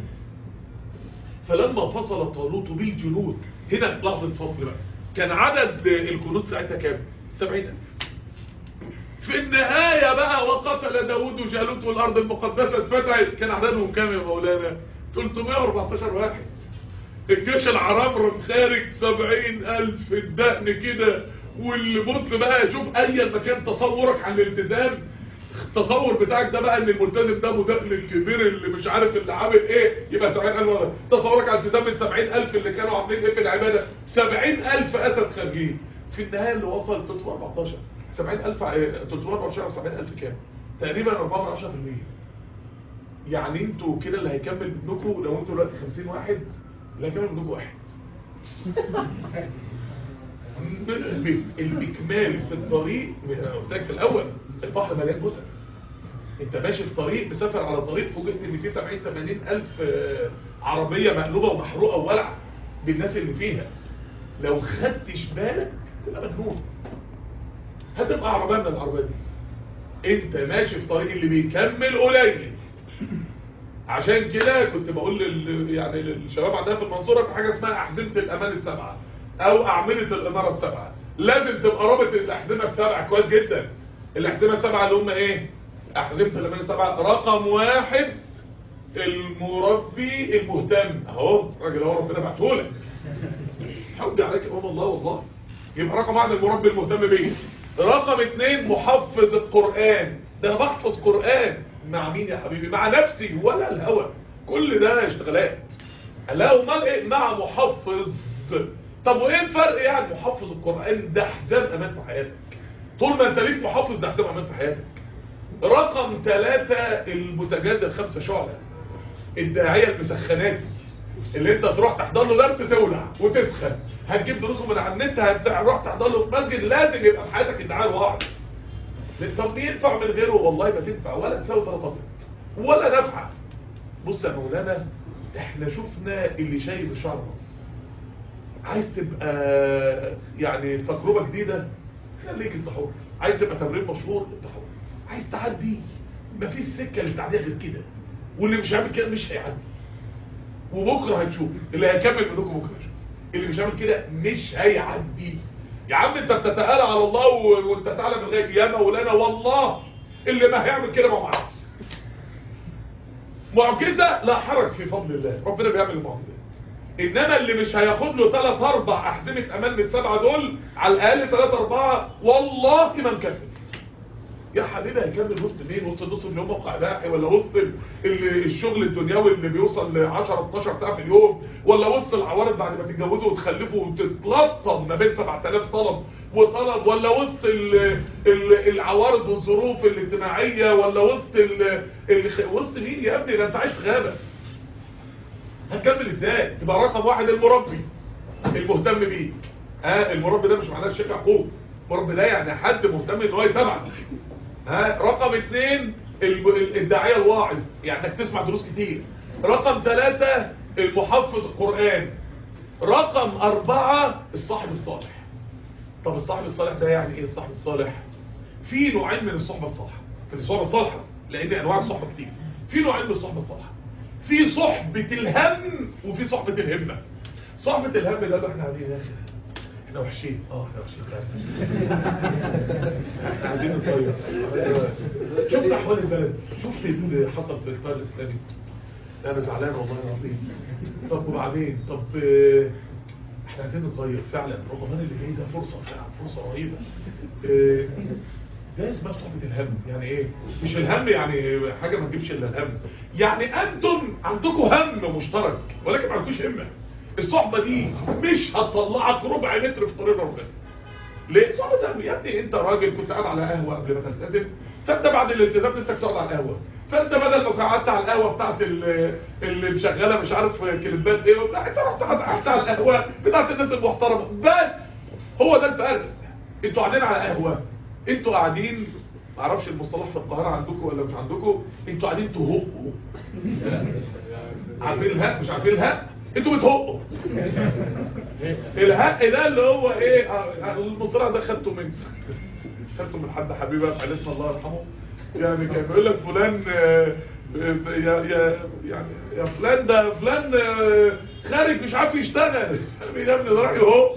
فلما فصل طالوت بالجنود هنا لحظه فصل بقى كان عدد الجنود ساعتها كام 70000 في النهاية بقى وقتل داود جالوت والأرض المقدسة اتفتحت كان عددهم كام يا مولانا 314 واحد الجيش العرمرم خارج 70000 الدقن كده واللي بص بقى شوف أي مكان تصورك عن الالتزام التصور بتاعك ده بقى ان الملتزم ده مدقن الكبير اللي مش عارف اللي عامل ايه يبقى 70000 واحد تصورك على التزام ال 70000 اللي كانوا عاملين ايه في العباده 70000 اسد خارجين في النهايه اللي وصل 314 70000 ع- 314 على 70000 كام تقريبا 4 10% يعني انتوا كده اللي هيكمل منكم لو انتوا دلوقتي 50 واحد اللي هيكمل منكم واحد نسبة الإكمال في الطريق أنا قلت لك في الأول البحر مليان جثث أنت ماشي في طريق مسافر على طريق فوجئت إن فيه 70 80 ألف آه، عربية مقلوبة ومحروقة وولعة بالناس اللي فيها لو خدتش بالك تبقى مجنون هتبقى عربية من العربيات دي أنت ماشي في طريق اللي بيكمل قليل عشان كده كنت بقول لل... يعني للشباب عندنا في المنصورة في حاجة اسمها أحزمة الأمان السبعة أو أعمدة الإنارة السبعة لازم تبقى رابط الأحزمة السبعة كويس جدا الأحزمة السبعة اللي هم إيه؟ أحزمة الأمان السبعة رقم واحد المربي المهتم أهو الراجل أهو ربنا بعتهولك حج عليك امام الله والله يبقى رقم واحد المربي المهتم بيه رقم اتنين محفظ القرآن ده انا بحفظ قرآن مع مين يا حبيبي مع نفسي ولا الهوى كل ده اشتغالات لا امال ايه مع محفظ طب وايه الفرق يعني محفظ القرآن ده حزام امان في حياتك طول ما انت ليك محفظ ده حزام امان في حياتك رقم ثلاثة المتجاز الخمسة شعلة الداعية المسخناتي اللي انت تروح تحضر له درس تولع وتسخن هتجيب دروسه من على النت هتروح تحضر له في مسجد لازم يبقى في حياتك الدعايه واحد طب دي ينفع من غيره والله ما تنفع ولا تساوي ثلاث أبيض ولا نفعه بص يا مولانا احنا شفنا اللي شايف الشعر راس عايز تبقى يعني تجربه جديده خليك انت حر عايز تبقى تمرين مشهور انت حر عايز تعدي مفيش سكه للتعديه غير كده واللي مش هيعمل كده مش هيعدي وبكره هتشوف اللي هيكمل منكم بكره هيشوف اللي مش عامل كده مش هيعدي يا عم انت بتتقال على الله و- وانت تعلم الغيب يا مولانا والله اللي ما هيعمل كده ما هو عادي معجزة لا حرج في فضل الله ربنا بيعمل المعجزات انما اللي مش هياخد له 3 4 احزمه امان من السبعه دول على الاقل 3 4 والله ما نكمل يا حبيبي هيكمل وسط مين وسط النص اللي هم قاعداحي ولا وسط ال- ال- الشغل الدنيوي اللي بيوصل ل 10 12 ساعه في اليوم ولا وسط العوارض بعد ما تتجوزوا وتخلفوا وتتلطم ما بين 7000 طلب وطلب ولا وسط ال ال العوارض والظروف الاجتماعيه ولا وسط ال ال وسط مين يا ابني ده انت عايش في غابه هتكمل ازاي تبقى رقم واحد المربي المهتم بيه ها المربي ده مش معناه الشيخ يعقوب المربي ده يعني حد مهتم ان هو يتابعك ها رقم اثنين الب- ال- الداعية الواعظ يعني انك تسمع دروس كتير رقم ثلاثة المحفظ القرآن رقم أربعة الصاحب الصالح طب الصاحب الصالح ده يعني ايه الصاحب الصالح في نوعين من الصحبة الصالحة في الصحبة الصالحة لان انواع الصحبة كتير في نوعين من الصحبة الصالحة في صحبة الهم وفي صحبة الهمة صحبة الهم ده اللي احنا عليه يا اخي احنا وحشين اه احنا وحشين فعلا. احنا عايزين نتغير شفت احوال البلد شفت اللي حصل في الاقتصاد الاسلامي انا زعلان والله العظيم طب وبعدين طب آه، احنا عايزين نتغير فعلا رمضان اللي جاي ده فرصه فعلا فرصه رهيبه آه، ده اسمها صحبة الهم يعني ايه مش الهم يعني حاجة ما تجيبش الا الهم يعني انتم عندكم هم مشترك ولكن ما عندكوش همة الصحبة دي مش هتطلعك ربع متر في طريق ربنا ليه صحبة هم يا ابني انت راجل كنت قاعد على قهوة قبل ما تلتزم فانت بعد الالتزام نفسك تقعد على القهوة فانت بدل ما قعدت على القهوة بتاعت ال- اللي مشغلة مش عارف كلمات ايه وبتاع انت رحت قعدت على القهوة بتاعت الناس المحترمة بس هو ده الفرق انتوا قاعدين على قهوة انتوا قاعدين معرفش المصطلح في القاهرة عندكم ولا مش عندكم انتوا قاعدين تهقوا عارفين الهق مش عارفين الهق انتوا بتهقوا الهق ده اللي هو ايه اه، المصطلح ده خدته من خدته من حد حبيبي حالتنا الله يرحمه يعني كان بيقول لك فلان اه، اه، يا يا يعني يا فلان ده فلان اه، خارج مش عارف يشتغل يا ابني ده راح يهق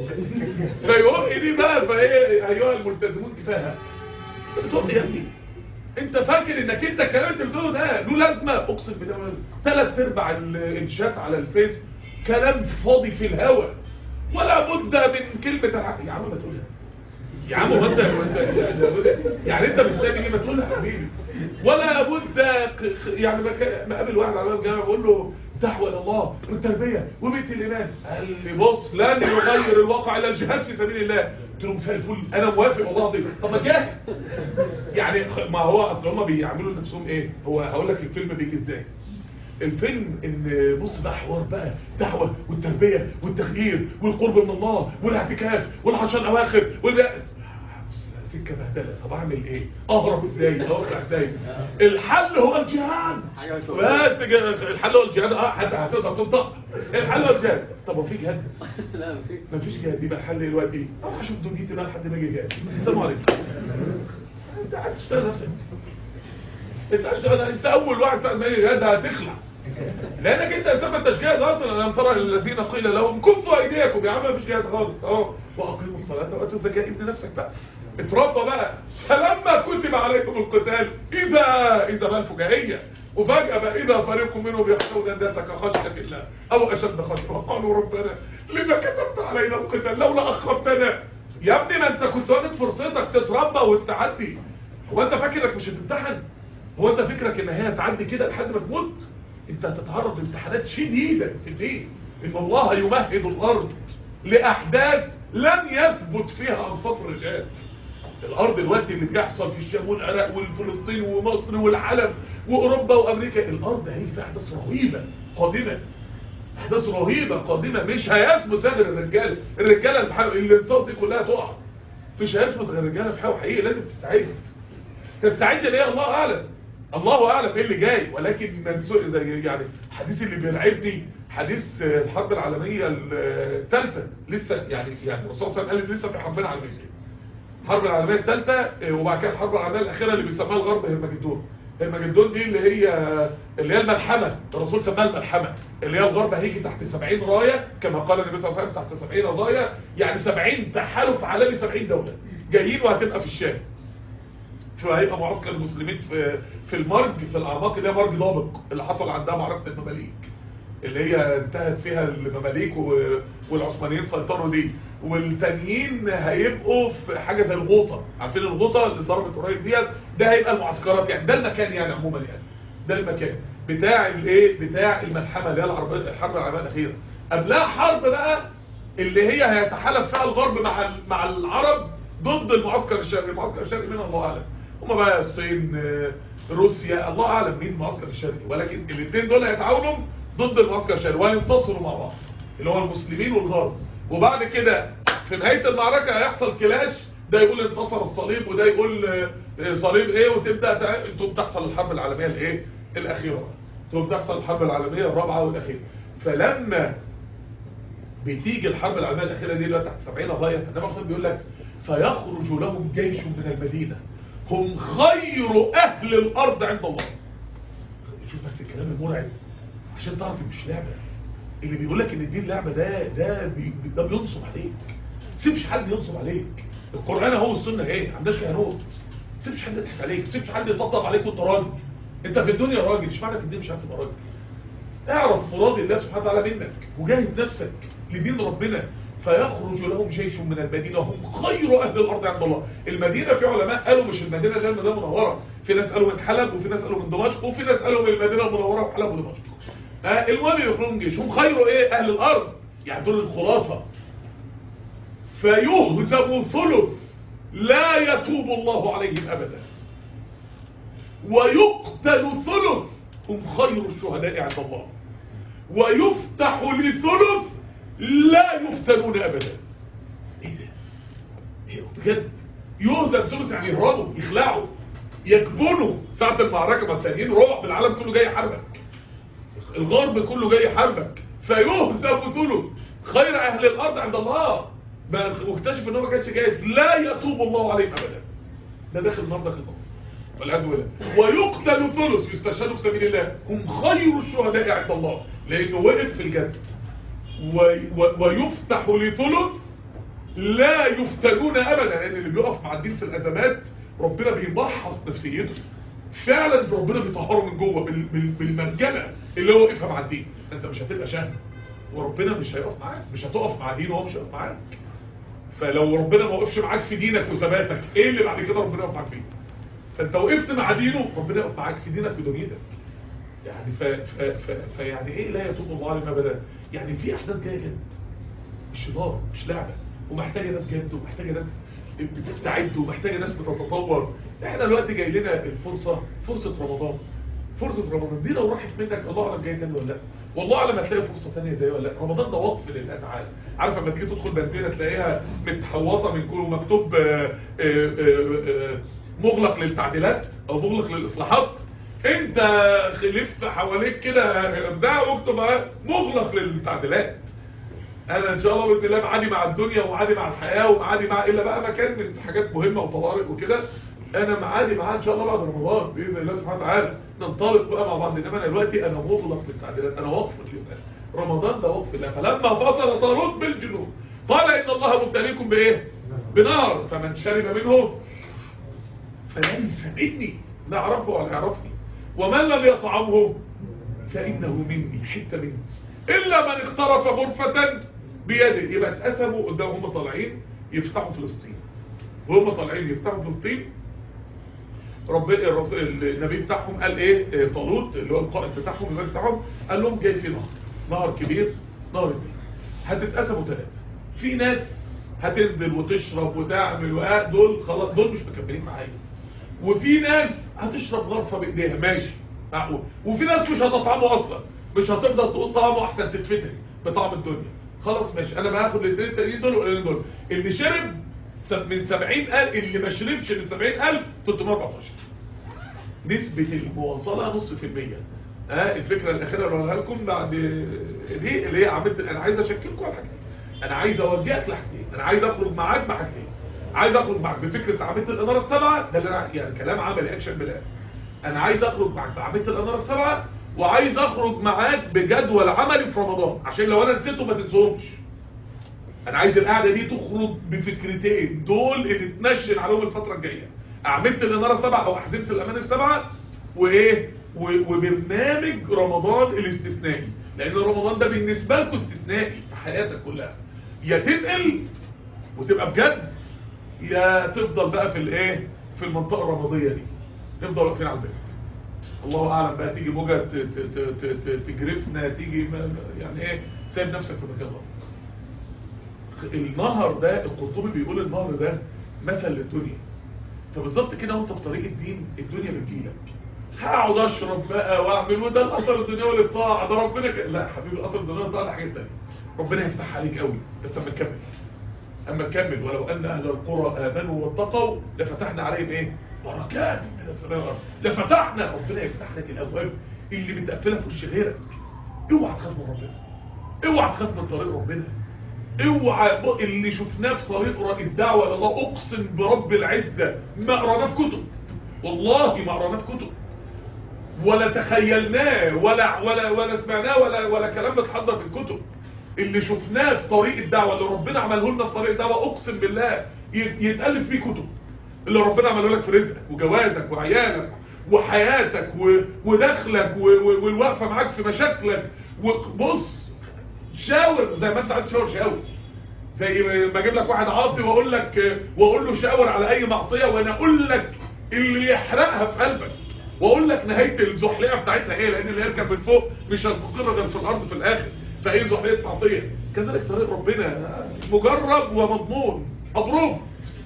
فيهق دي بقى فايه ايها الملتزمون كفايه بتقول يا ابني انت فاكر انك انت الكلام اللي بتقوله ده له لازمه اقسم بالله ثلاث ارباع ال- الشات على الفيس كلام فاضي في الهوا ولا بد من كلمه العقل يا عم ما تقولها يا عم هو انت هو انت- يعني انت مستني ايه ما تقولها يا حبيبي ولا بد ق- ق- يعني ما كان- ما قابل واحد على باب الجامعه بقول له دعوه الى الله والتربيه وبيت الايمان قال لي بص لن يغير الواقع الا الجهاد في سبيل الله قلت له مساء الفل انا موافق والله العظيم طب ما جاهد يعني خ- ما هو اصل هم بيعملوا لنفسهم ايه هو هقول لك الفيلم بيجي ازاي الفيلم ان بص بقى حوار بقى دعوه والتربيه والتغيير والقرب من الله والاعتكاف والعشر الاواخر وال بص، سكه بهدله طب اعمل ايه اهرب ازاي اهرب ازاي الحل هو الجهاد حاجة مش بس كده، الحل هو الجهاد اه حد هتقدر تنطق الحل هو الجهاد طب هو في جهاد لا مفيش مفيش جهاد يبقى الحل ايه دلوقتي اروح اشوف دنيتي بقى لحد ما اجي جهاد السلام عليكم انت قاعد تشتغل نفسك انت هتشتغل انت اول واحد ساعه ما يجي جهاد هتخلع لانك انت اساسا ما انتش جاهز اصلا الم ترى الذين قيل لهم كفوا ايديكم يا عم مفيش جهاد خالص اه واقيموا الصلاه واتوا الزكاه ابن نفسك بقى اتربى بقى فلما كتب عليكم القتال اذا اذا بقى الفجاهيه وفجأة بقى إذا فريق منهم يخشون الناس كخشية الله أو أشد خشية وقالوا ربنا لما كتبت علينا القتال لولا أخرتنا يا ابني ما أنت كنت واخد فرصتك تتربى وتعدي هو أنت فاكر انك مش هتمتحن هو أنت فكرك إن هي هتعدي كده لحد ما تموت أنت هتتعرض لامتحانات شديدة في الدين إن الله يمهد الأرض لأحداث لن يثبت فيها أنفاط الرجال الارض دلوقتي اللي بيحصل في الشام والعراق والفلسطين ومصر والعالم واوروبا وامريكا الارض هي في احداث رهيبه قادمه احداث رهيبه قادمه مش هيثبت فيها غير الرجاله الرجاله اللي بحاول الانصاف دي كلها تقع مش هيثبت غير الرجاله في حاجه حقيقي لازم تستعد تستعد ليه الله اعلم الله اعلم ايه اللي جاي ولكن منسوق زي يعني الحديث اللي بيرعبني حديث الحرب العالميه الثالثه لسه يعني يعني الرسول صلى الله عليه وسلم قال لسه في حربين عالميه الحرب العالمية الثالثة وبعد كده الحرب العالمية الأخيرة اللي بيسموها الغرب هرمجدون هرمجدون دي اللي هي اللي هي الملحمة الرسول سماها الملحمة اللي هي الغرب هيجي تحت 70 راية كما قال النبي صلى الله عليه وسلم تحت 70 راية يعني 70 تحالف عالمي 70 دولة جايين وهتبقى في الشام فهيبقى معسكر المسلمين في في المرج في الاعماق اللي هي مرج ضابق اللي حصل عندها معركه المماليك اللي هي انتهت فيها المماليك و- والعثمانيين سيطروا دي والتانيين هيبقوا في حاجه زي الغوطه عارفين الغوطه اللي ضربت قريب ديت ده هيبقى المعسكرات يعني ده المكان يعني عموما يعني ده المكان بتاع الايه بتاع الملحمه اللي هي العربيه الحرب العالميه الاخيره قبلها حرب بقى اللي هي هيتحالف فيها الغرب مع ال- مع العرب ضد المعسكر الشرقي المعسكر الشرقي من الله اعلم هما بقى الصين آه، روسيا الله اعلم مين المعسكر الشرقي ولكن الاثنين دول هيتعاونوا ضد المعسكر الشرقي وهينتصروا مع بعض اللي هو المسلمين والغرب وبعد كده في نهايه المعركه هيحصل كلاش ده يقول انتصر الصليب وده يقول آه، آه، صليب ايه وتبدا تع- تقوم تحصل الحرب العالميه الايه الاخيره تقوم تحصل الحرب العالميه الرابعه والاخيره فلما بتيجي الحرب العالميه الاخيره دي اللي هو تحت 70 غايه فالنبي صلى بيقول لك فيخرج لهم جيش من المدينه هم خير اهل الارض عند الله شوف بس الكلام المرعب عشان تعرف إن مش لعبه اللي بيقول لك ان الدين لعبه ده ده بي ده بينصب عليك سيبش حد ينصب عليك القران اهو والسنه ايه ما عندناش هنود سيبش حد يضحك عليك سيبش حد يطبطب عليك وانت راجل انت في الدنيا راجل مش معنى في الدين مش عايز تبقى راجل اعرف مراد الله سبحانه وتعالى منك وجاهد نفسك لدين ربنا فيخرج لهم جيش من المدينة هم خير أهل الأرض عند الله المدينة في علماء قالوا مش المدينة اللي هي المدينة المنورة في ناس قالوا من حلب وفي ناس قالوا من دمشق وفي ناس قالوا من المدينة المنورة وحلب ودمشق آه المهم يخرجون جيش هم خير ايه أهل الأرض يعني دول الخلاصة فيهزم ثلث لا يتوب الله عليهم أبدا ويقتل ثلث هم خير الشهداء عند الله ويفتح لثلث لا يفتنون ابدا ايه ده ايه بجد يهزم ثلث يعني يهربوا يخلعوا يكبنوا ساعة المعركة ما التانيين رعب العالم كله جاي يحاربك الغرب كله جاي يحاربك فيهزم ثلث خير اهل الارض عند الله بقى واكتشف ان هو ما كانش جاهز لا يتوب الله عليهم ابدا ده داخل النار داخل النار والعياذ بالله ويقتل ثلث يستشهدوا في سبيل الله هم خير الشهداء عند الله لانه وقف في الجنه و- و- ويفتح لثلث لا يفتنون ابدا لان اللي بيقف مع الدين في الازمات ربنا بيمحص نفسيته فعلا ربنا بيطهره من جوه بال- بال- بالمنجنه اللي هو وقفها مع الدين انت مش هتبقى شهم وربنا مش هيقف معاك مش هتقف مع دين وهو مش هيقف معاك فلو ربنا ما وقفش معاك في دينك وثباتك ايه اللي بعد كده ربنا يقف معاك فيه فانت وقفت مع دينه ربنا يقف معاك في دينك ودنيتك يعني ف... ف... ف... فيعني ايه لا يتوب الله عليهم ابدا يعني في احداث جايه جد مش هزار مش لعبه ومحتاجه ناس جد ومحتاجه ناس بتستعد ومحتاجه ناس بتتطور احنا دلوقتي جاي لنا الفرصه فرصه رمضان فرصه رمضان دي لو راحت منك الله اعلم جايه تاني ولا لا والله اعلم هتلاقي فرصه ثانيه زي ولا لا رمضان ده وقف لله تعالى عارف لما تيجي تدخل بنزينه تلاقيها متحوطه من كله مكتوب آه، آه، آه، آه، مغلق للتعديلات او مغلق للاصلاحات انت خلفت حواليك كده بتاع واكتب اهي مغلق للتعديلات انا ان شاء الله باذن الله معادي مع الدنيا ومعادي مع الحياه ومعادي مع الا بقى مكان من حاجات مهمه وطوارئ وكده انا معادي معاه ان شاء الله بعد رمضان باذن الله سبحانه وتعالى ننطلق بقى مع بعض انما انا دلوقتي انا مغلق للتعديلات انا واقف اليوم رمضان ده وقف الله فلما فصل طالوت بالجنود قال ان الله مبتليكم بايه بنار فمن شرب منه فليس مني لا اعرفه ولا يعرفني ومن لم يطعمه فانه مني حته مني الا من اخترف غرفه بيده يبقى اتقسموا قدام هم طالعين يفتحوا فلسطين وهم طالعين يفتحوا فلسطين رب الرسول النبي بتاعهم قال ايه إيه، طالوت اللي هو القائد بتاعهم الملك بتاعهم قال لهم جاي في نهر نهر كبير نهر النيل هتتقسموا ثلاثه في ناس هتنزل وتشرب وتعمل وقا دول خلاص دول مش مكملين معايا وفي ناس هتشرب غرفه بايديها ماشي معقول وفي ناس مش هتطعمه اصلا مش هتفضل تقول طعمه احسن تتفتن بطعم الدنيا خلاص ماشي انا باخد الاثنين التانيين دول والاثنين دول اللي شرب سب- من 70000 اللي ما شربش من 70000 314 نسبة المواصلة نص في المية ها الفكرة الأخيرة اللي هقولها لكم بعد دي اللي هي عملت أنا عايز أشكلكم على حاجتين أنا عايز أوجهك لحاجتين أنا عايز أخرج معاك بحاجتين عايز أخرج معاك بفكرة عملت الإنارة السبعة ده اللي أنا يعني كلام عملي أكشن بالآن أنا عايز أخرج معاك بعملت الإنارة السبعة وعايز أخرج معاك بجدول عملي في رمضان عشان لو أنا نسيته ما تنسوهمش انا عايز القعده دي تخرج بفكرتين دول اللي تنشن عليهم الفتره الجايه اعملت الاناره السبعه او احزمت الامان السبعه وايه و- وبرنامج رمضان الاستثنائي لان رمضان ده بالنسبه لكم استثنائي في حياتك كلها يا تنقل وتبقى بجد يا تفضل بقى في الايه في المنطقه الرماديه دي نفضل واقفين على الباب الله اعلم بقى تيجي موجه ت- ت- ت- ت- تجرفنا تيجي ما- يعني ايه سايب نفسك في مكان غلط النهر ده القرطبي بيقول النهر ده مثل للدنيا فبالظبط كده وانت في طريق الدين الدنيا بتجيلك هقعد اشرب بقى واعمل وده الاثر الدنيوي للطاعه ده ربنا ك... لا يا حبيبي الاثر الدنيوي للطاعه ده حاجه ثانيه ربنا يفتح عليك قوي بس اما تكمل اما تكمل ولو ان اهل القرى امنوا واتقوا لفتحنا عليهم ايه بركات من السماء والارض لفتحنا ربنا يفتح لك الابواب اللي متقفله في وش غيرك اوعى تخاف من ربنا اوعى تخاف من طريق ربنا اوعى ب- اللي شفناه في طريق ر- الدعوه لله اقسم برب العزه ما قراناه في كتب والله ما قراناه في كتب ولا تخيلناه ولا ولا ولا سمعناه ولا ولا كلام بتحضر في الكتب اللي شفناه في طريق الدعوه اللي ربنا عمله لنا في طريق الدعوه اقسم بالله ي- يتالف فيه كتب اللي ربنا عمله لك في رزقك وجوازك وعيالك وحياتك و- ودخلك و- و- والوقفه معاك في مشاكلك وبص شاور زي ما انت عايز تشاور شاور زي ما اجيب لك واحد عاصي واقول لك واقول له شاور على اي معصيه وانا اقول لك اللي يحرقها في قلبك واقول لك نهايه الزحلقه بتاعتها ايه لان اللي يركب من فوق مش هيستقر غير في الارض في الاخر فايه زحلقه معصيه كذلك طريق ربنا مجرب ومضمون مضروب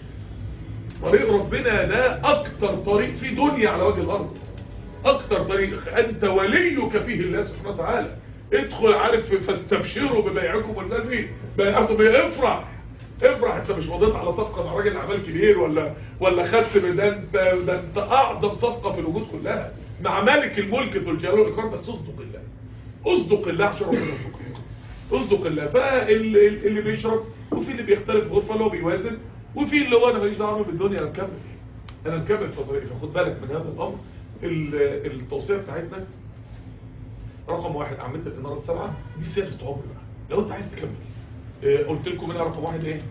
طريق ربنا ده اكتر طريق في دنيا على وجه الارض اكتر طريق انت وليك فيه الله سبحانه وتعالى ادخل عارف فاستبشروا ببيعكم الذي بيعتم بيه افرح افرح انت مش مضيت على صفقه مع راجل اعمال كبير ولا ولا خدت ده انت ده انت اعظم صفقه في الوجود كلها مع مالك الملك ذو الجلال والاكرام بس اصدق الله اصدق الله عشان ربنا يصدقك اصدق الله فاللي بيشرب وفي اللي بيختلف غرفه اللي هو بيوازن وفي اللي هو انا ماليش دعوه بالدنيا انا مكمل انا مكمل في طريقي فخد بالك من هذا الامر ال- التوصيه بتاعتنا رقم واحد عملت الاناره السبعه دي سياسه عمر بقى لو انت عايز تكمل آه، قلت لكم منها رقم واحد ايه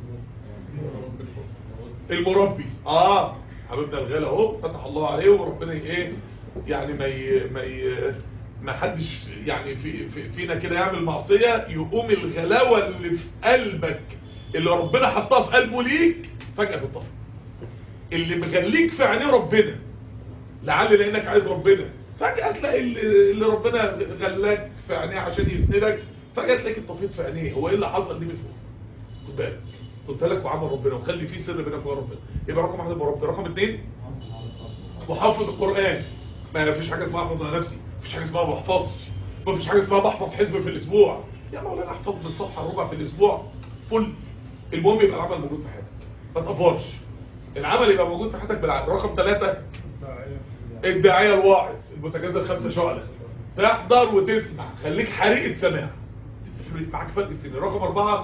المربي اه حبيبنا الغالي اهو فتح الله عليه وربنا ايه يعني ما ي... ما ي... ما حدش يعني في... في... فينا كده يعمل معصيه يقوم الغلاوه اللي في قلبك اللي ربنا حطها في قلبه ليك فجاه تطفي اللي مغليك في عينيه ربنا لعل لانك عايز ربنا فجأة تلاقي اللي اللي ربنا غلاك في عينيه عشان يسندك فجأة تلاقيك اتطفيت في عينيه هو ايه اللي حصل دي من فوق خد بالك قلت لك وعمل ربنا وخلي فيه سر بينك وبين ربنا يبقى رقم واحد يبقى ربنا رقم اثنين وحافظ القرآن ما فيش حاجة اسمها احفظ على نفسي مفيش حاجة اسمها ما بحفظش مفيش حاجة اسمها بحفظ حزب في الاسبوع يا مولانا احفظ من صفحة ربع في الاسبوع فل المهم يبقى العمل موجود في حياتك ما تقفرش العمل يبقى موجود في حياتك بالعقل رقم ثلاثة الداعية الواعظ المتجاوز الخمسة شعلة تحضر وتسمع خليك حريقة سماع تفرق معاك فرق السن رقم أربعة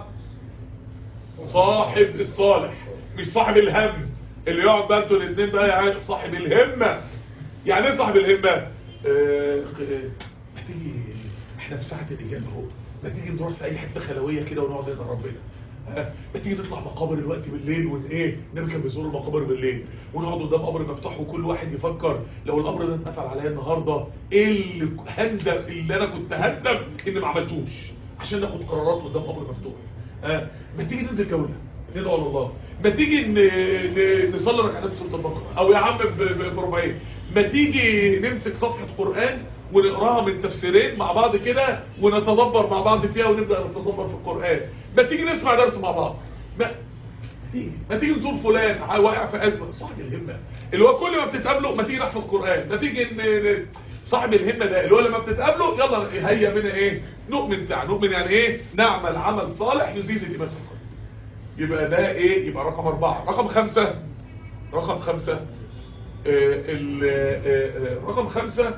صاحب الصالح مش صاحب الهم اللي يقعد بقى انتوا الاثنين بقى يعني صاحب الهمة يعني ايه صاحب الهمة آه، آه، ما تيجي احنا في ساعة الإجابة اهو ما تيجي نروح في أي حتة خلوية كده ونقعد ندعي ربنا ها؟ ما تيجي نطلع مقابر الوقت بالليل ون ايه نركب بزور المقابر بالليل ونقعد قدام قبر مفتوح وكل واحد يفكر لو القبر ده اتقفل عليا النهارده ايه اللي هندم اللي انا كنت هندم اني ما عملتوش عشان ناخد قرارات قدام قبر مفتوح ها ما تيجي ننزل جوله ندعو لله ما تيجي ن- ن- نصلي ركعتين في سوره البقره او يا عم ب- ب- بربعين ما تيجي نمسك صفحه قران ونقراها من تفسيرين مع بعض كده ونتدبر مع بعض فيها ونبدا نتدبر في القران ما تيجي نسمع درس مع بعض ما تيجي ما تيجي نزور فلان ع- واقع في ازمه صاحب الهمه اللي هو كل ما بتتقابله ما تيجي نحفظ قران ما تيجي ن- ن- صاحب الهمه ده اللي هو لما بتتقابله يلا هيا بنا ايه نؤمن ساعه نؤمن يعني ايه نعمل عمل صالح يزيد الايمان في القلب يبقى ده ايه يبقى رقم أربعة رقم خمسة رقم خمسة آه، ال- آه، آه، رقم خمسة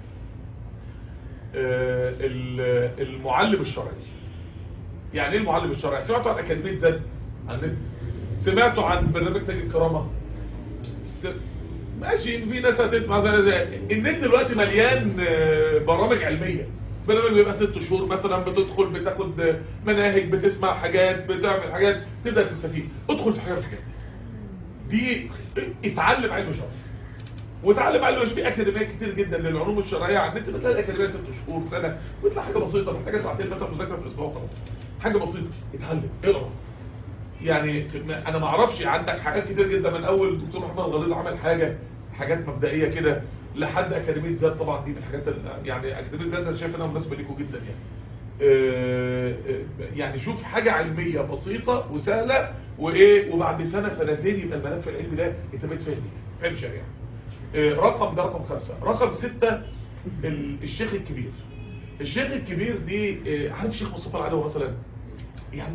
آه، ال- المعلم الشرعي يعني ايه المعلم الشرعي سمعتوا عن أكاديمية زد عن النت سمعتوا عن برنامج تاج الكرامة س- ماشي في ناس هتسمع زي زي النت دلوقتي مليان آه، برامج علمية برنامج بيبقى ست شهور مثلا بتدخل بتاخد مناهج بتسمع حاجات بتعمل حاجات تبدأ تستفيد ادخل في حاجة من الحاجات دي دي اتعلم علم شرعي وتعلم علم في اكاديميات كتير جدا للعلوم الشرعيه على النت بتلاقي الاكاديميه ست شهور سنه وتلاقي حاجه بسيطه محتاجه ساعتين مثلا مذاكره في الاسبوع خلاص حاجه بسيطه اتعلم اقرا يعني انا ما اعرفش عندك حاجات كتير جدا من اول الدكتور محمد غليظ عمل حاجه حاجات مبدئيه كده لحد اكاديميه ذات طبعا دي من الحاجات ال- يعني اكاديميه ذات انا شايف انها مناسبه ليكم جدا يعني آه، آه، يعني شوف حاجه علميه بسيطه وسهله وايه وبعد سنه سنتين يبقى الملف العلمي ده انت بقيت فاهم فاهم شريعه آه، رقم ده رقم خمسة رقم ستة ال- الشيخ الكبير الشيخ الكبير دي آه، عارف الشيخ مصطفى العدوي مثلا يعني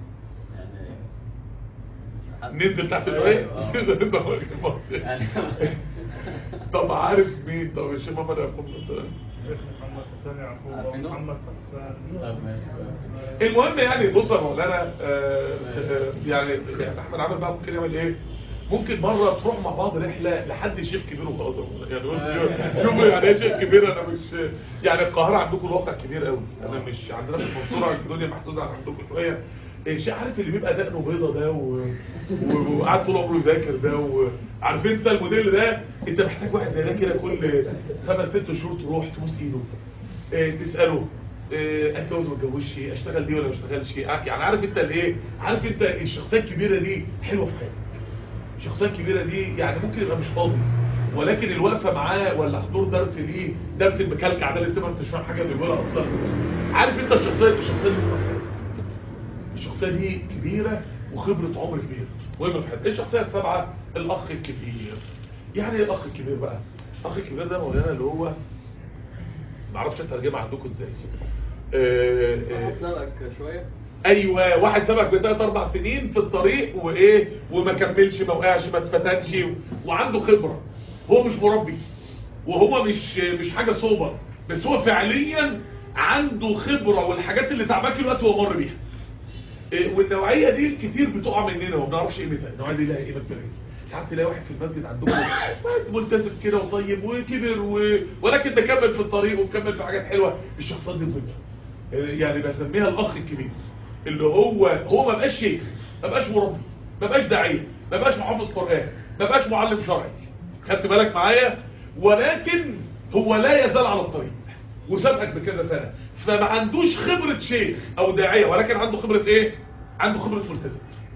يعني ننزل تحت شوية أيوة. ده هو الكبير. يعني طب عارف مين طب الشيخ محمد يعقوب مثلا الشيخ محمد حسين يعقوب عارفينه؟ ومحمد حسان طب ماشي المهم يعني بص يا مولانا آه، آه، يعني يعني احمد عامل بقى ممكن يعمل ايه ممكن مرة تروح مع بعض رحلة لحد شيخ كبير وخلاص يا مولانا. يعني قلت شوفوا يعني ايه شيخ كبير انا مش يعني القاهرة عندكم الواقع كبير قوي انا مش عندنا في المنصورة الدنيا محدودة عن عندكم شوية إيه شيء عارف اللي بيبقى دقنه بيضة ده و... و- وقعد طول عمره يذاكر ده وعارف انت الموديل ده انت محتاج واحد زي ده كده كل خمس ست شهور تروح تبوس ايده إيه تسأله إيه اتجوز ما اتجوزش اشتغل دي ولا ما اشتغلش يعني عارف انت الايه عارف انت الشخصيه الكبيره دي حلوه في حياتك الشخصيه الكبيره دي يعني ممكن يبقى مش فاضي ولكن الوقفه معاه ولا حضور درس ليه درس المكلكع ده اللي انت ما انتش فاهم حاجه بيقولها اصلا عارف انت الشخصيه الشخصيه دي بتبقى في حياتك. الشخصيه دي كبيره وخبره عمر كبير مهمه في حياتك الشخصيه السابعه الاخ الكبير يعني ايه الاخ الكبير بقى الاخ الكبير ده مولانا اللي هو ما اعرفش اترجمها عندكم ازاي آه، آه، واحد سبقك شوية ايوه واحد سبق بثلاث اربع سنين في الطريق وايه وما كملش ما وقعش ما اتفتنش وعنده خبره هو مش مربي وهو مش مش حاجه سوبر بس هو فعليا عنده خبره والحاجات اللي تعباك الوقت هو مر بيها إيه، والنوعيه دي كتير بتقع مننا وما بنعرفش قيمتها النوعيه دي لها قيمه كبيره ساعات تلاقي واحد في المسجد عندكم واحد ملتزم كده وطيب وكبر و... ولكن ده كمل في الطريق ومكمل في حاجات حلوه الشخصيات دي مهمه يعني بسميها الاخ الكبير اللي هو هو ما بقاش شيخ ما بقاش مربي ما بقاش داعيه ما بقاش محافظ قران ما بقاش معلم شرعي خدت بالك معايا ولكن هو لا يزال على الطريق وسابقك بكذا سنه فما عندوش خبره شيخ او داعيه ولكن عنده خبره ايه عنده خبره ملتزم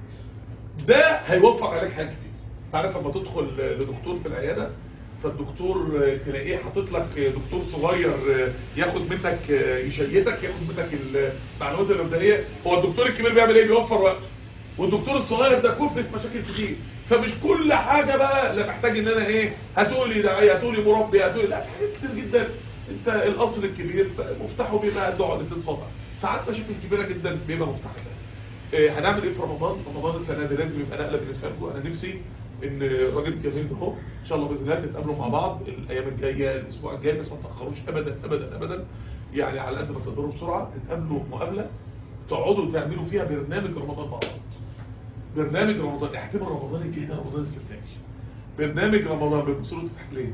ده هيوفر عليك حاجات كتير تعرف لما تدخل لدكتور في العياده فالدكتور تلاقيه حاطط لك دكتور صغير ياخد منك يشيتك ياخد منك المعلومات المبدئيه هو الدكتور الكبير بيعمل ايه بيوفر وقت والدكتور الصغير ده كفر في مشاكل كتير فمش كل حاجه بقى لا محتاج ان انا ايه هتقولي داعيه هتقولي مربي هتقولي لا في حاجات كتير جدا انت الاصل الكبير مفتاحه بيبقى قد عقده صبع ساعات مشاكل كبيره جدا بيبقى مفتاحها إيه هنعمل ايه في رمضان رمضان السنه دي لازم يبقى نقله بالنسبه لكم انا نفسي ان الراجل الجميل ده اهو ان شاء الله باذن الله نتقابلوا مع بعض الايام الجايه الاسبوع الجاي بس ما تاخروش ابدا ابدا ابدا يعني على قد ما تقدروا بسرعه تتقابلوا مقابله تقعدوا تعملوا فيها برنامج رمضان مع بعض برنامج رمضان اعتبر رمضان الجاي ده رمضان استثنائي برنامج رمضان بصوره تفتح ليه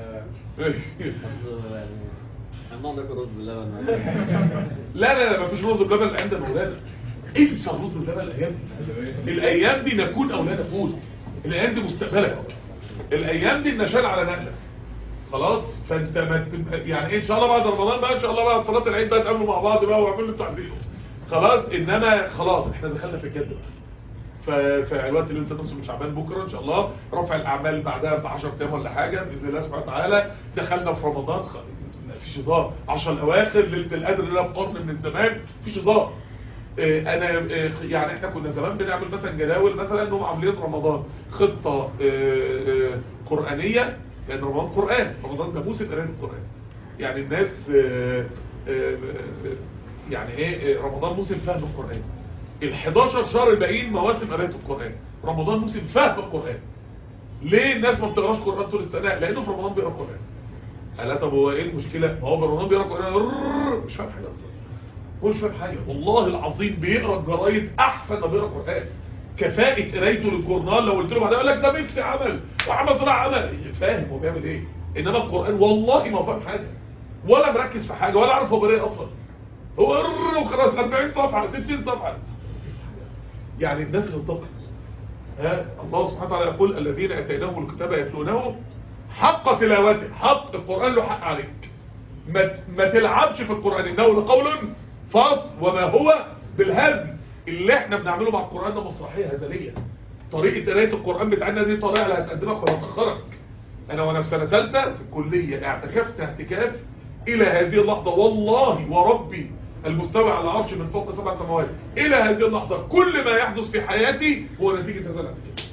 احنا ناكل رز باللبن لا لا لا مفيش رز بلبن عند الاولاد انسى الرز بلبن الايام دي الايام دي نكون او لا نكون الايام دي مستقبلك الايام دي النشال على نقله خلاص فانت ما تب- يعني إيه ان شاء الله بعد رمضان بقى ان شاء الله بعد صلاه العيد بقى تقابلوا مع بعض بقى واعملوا اللي انتوا عايزينه خلاص انما خلاص احنا دخلنا في الجد بقى ف- فالوقت اللي انت نص من شعبان بكره ان شاء الله رفع الاعمال بعدها ب 10 ايام ولا حاجه باذن الله سبحانه وتعالى دخلنا في رمضان خ... مفيش هزار 10 الاواخر ليله القدر اللي انا في قرن من زمان مفيش هزار اه، انا اه، يعني احنا كنا زمان بنعمل مثلا جداول مثلا انهم عاملين رمضان خطه اه، اه، قرانيه لان رمضان قران رمضان ده موسم قراءه القران يعني الناس اه، اه، اه، يعني ايه اه، رمضان موسم فهم القران ال 11 شهر الباقيين مواسم قراءه القران رمضان موسم فهم القران ليه الناس ما بتقراش قران طول السنه لانه في رمضان بيقرا قران قال لها طب هو ايه المشكله ما هو في رمضان بيقرا قران رررر، مش فاهم حاجه اصلا هو مش فاهم حاجه والله العظيم بيقرا الجرايد احسن ما بيقرا قران كفاءه قرايته للجورنال لو قلت له بعدها يقول لك ده ميسي عمل وعمل طلع عمل فاهم هو بيعمل ايه انما القران والله ما فاهم حاجه ولا مركز في حاجه ولا عارف هو بيقرا ايه اصلا هو رررر وخلاص 40 صفحه 60 صفحه يعني الناس انتقد ها الله سبحانه وتعالى يقول الذين اتيناهم الكتاب يتلونه حق تلاوته حق القران له حق عليك ما ما تلعبش في القران انه لقول فصل وما هو بالهزل اللي احنا بنعمله مع القران ده مسرحيه هزليه طريقه قرايه القران بتاعنا دي طريقه اللي هتقدمك ولا هتاخرك انا وانا في سنه ثالثه في الكليه اعتكفت اعتكاف الى هذه اللحظه والله وربي المستوى على العرش من فوق سبع سماوات الى هذه اللحظه كل ما يحدث في حياتي هو نتيجه هذا الاعتكاف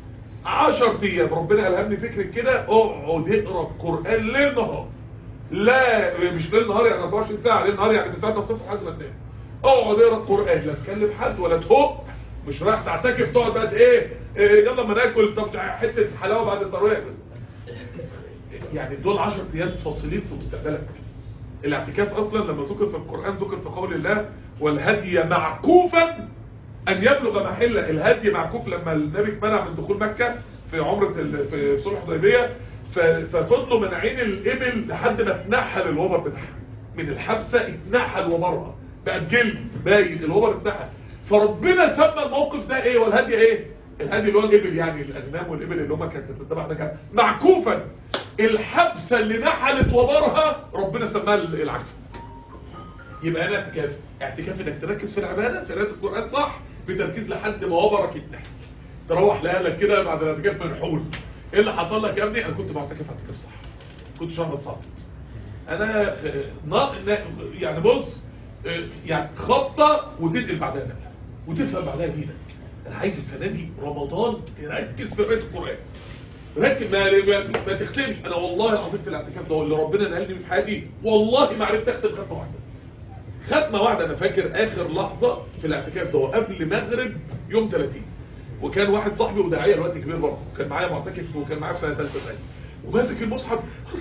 10 ايام ربنا الهمني فكره كده اقعد اقرا القران ليل نهار لا مش ليل نهار يعني 24 ساعه ليل نهار يعني من ساعه ما تصحى لحد ما تنام اقعد اقرا القران لا تكلم حد ولا تهق مش رايح تعتكف تقعد بقى ايه, إيه يلا ما ناكل طب حته حلاوه بعد التراويح يعني دول 10 ايام فاصلين في مستقبلك الاعتكاف اصلا لما ذكر في القران ذكر في قول الله والهدي معكوفا ان يبلغ محله الهدي معكوف لما النبي اتمنع من دخول مكه في عمره ال- في صلح الحديبيه ف- ففضلوا منعين الابل لحد ما اتنحل الوبر بتاعها من الحبسه اتنحل وبرها بقت جلد باين الوبر اتنحل فربنا سمى الموقف ده ايه والهدي ايه الهدي اللي هو الابل يعني الاغنام والابل اللي هم كانت بتتبع ده كان معكوفا الحبسه اللي نحلت وبرها ربنا سماها العكف يبقى انا اعتكاف اعتكاف انك تركز في العباده في قراءه القران صح بتركيز لحد ما وبرك يتنحل تروح لاهلك كده بعد الاعتكاف منحول ايه اللي حصل لك يا ابني انا كنت بعتكف اعتكاف صح كنت شهر صح انا آه، نا- نا- يعني بص آه، يعني خطه وتنقل بعدها نقله وتفهم بعدها دينك انا عايز السنه دي رمضان تركز في قراءه القران ركز ما, ما, ما تختمش انا والله العظيم في الاعتكاف ده اللي ربنا نقلني في حياتي والله ما عرفت اختم ختمه واحده ختمه واحده انا فاكر اخر لحظه في الاعتكاف ده قبل مغرب يوم 30 وكان واحد صاحبي وداعيه الوقت كبير برضه كان معايا معتكف وكان معايا في سنه ثالثه ثانيه وماسك المصحف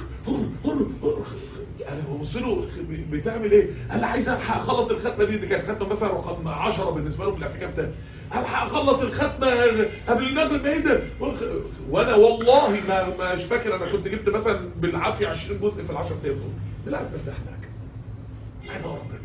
انا ببص له بتعمل ايه؟ قال لي عايز الحق اخلص الختمه دي دي كانت ختمه مثلا رقم 10 بالنسبه له في الاعتكاف ده الحق اخلص الختمه قبل المغرب ما يقدر وانا والله ما مش فاكر انا كنت جبت مثلا بالعافيه 20 جزء في ال 10 ايام دول بالعكس بس احنا كده عايز ربك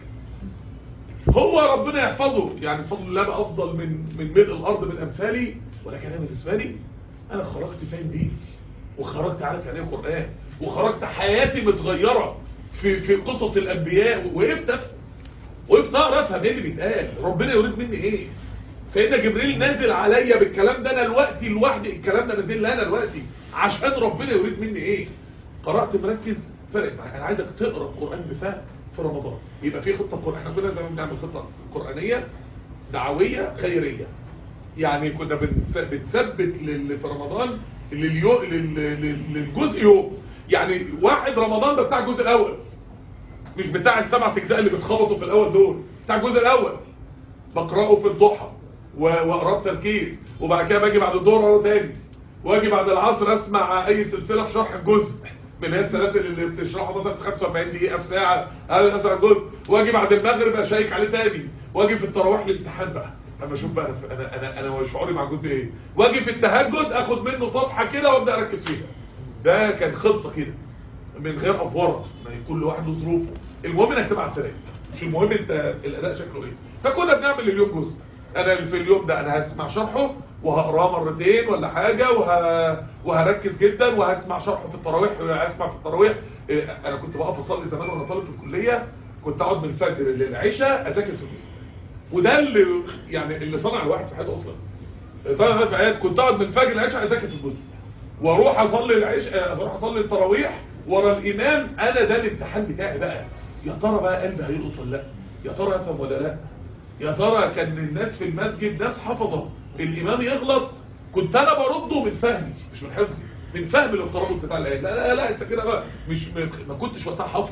هو ربنا يحفظه يعني بفضل الله بقى افضل من من ملء الارض من امثالي ولكن انا بالنسبه لي انا خرجت فاهم دين وخرجت عارف يعني ايه قران وخرجت حياتي متغيره في في قصص الانبياء وقفت افهم وقفت اقرا افهم ايه اللي بيتقال ربنا يريد مني ايه سيدنا جبريل نازل عليا بالكلام ده انا دلوقتي لوحدي الكلام ده نازل لي انا دلوقتي عشان ربنا يريد مني ايه قرات مركز فرق معاك انا عايزك تقرا القران بفهم في رمضان يبقى في خطه قرآن احنا كنا زمان بنعمل خطه قرانيه دعويه خيريه يعني كنا بنس- بنثبت لل- في رمضان لليو... لل... لل- للجزء يوم يعني واحد رمضان ده بتاع الجزء الاول مش بتاع السبع اجزاء اللي بتخبطوا في الاول دول بتاع الجزء الاول بقراه في الضحى و- واقراه بتركيز وبعد كده باجي بعد الظهر اقراه تاني واجي بعد العصر اسمع اي سلسله في شرح الجزء من هي السلاسل اللي بتشرحه مثلا في 45 دقيقه في ساعه هذا مثلا جزء واجي بعد المغرب اشيك عليه تاني واجي في التراويح الامتحان بقى اما اشوف بقى أنا- انا انا انا شعوري مع الجزء ايه واجي في التهجد اخد منه صفحه كده وابدا اركز فيها ده كان خطه كده من غير افوره ما كل واحد له ظروفه المهم انك تبقى على التراك مش المهم انت الاداء شكله ايه فكنا بنعمل اليوم جزء انا في اليوم ده انا هسمع شرحه وهقراه مرتين ولا حاجه وه... وهركز جدا وهسمع شرحه في التراويح هسمع في التراويح إيه، انا كنت بقف اصلي زمان وانا طالب في الكليه كنت اقعد من الفجر للعشاء اذاكر في الجزء وده اللي يعني اللي صنع الواحد في حياته اصلا صنع الواحد في حياته كنت اقعد من الفجر للعشاء اذاكر في الجزء واروح اصلي العشاء اروح اصلي التراويح ورا الامام انا ده الامتحان بتاعي بقى يا ترى بقى قلبي هيلقط ولا لا يا ترى افهم ولا لا يا ترى كان الناس في المسجد ناس حفظه الامام يغلط كنت انا برده من فهمي مش من حفظي من فهم الافتراض بتاع الايه لا لا لا انت كده بقى مش ما كنتش وقتها حافظ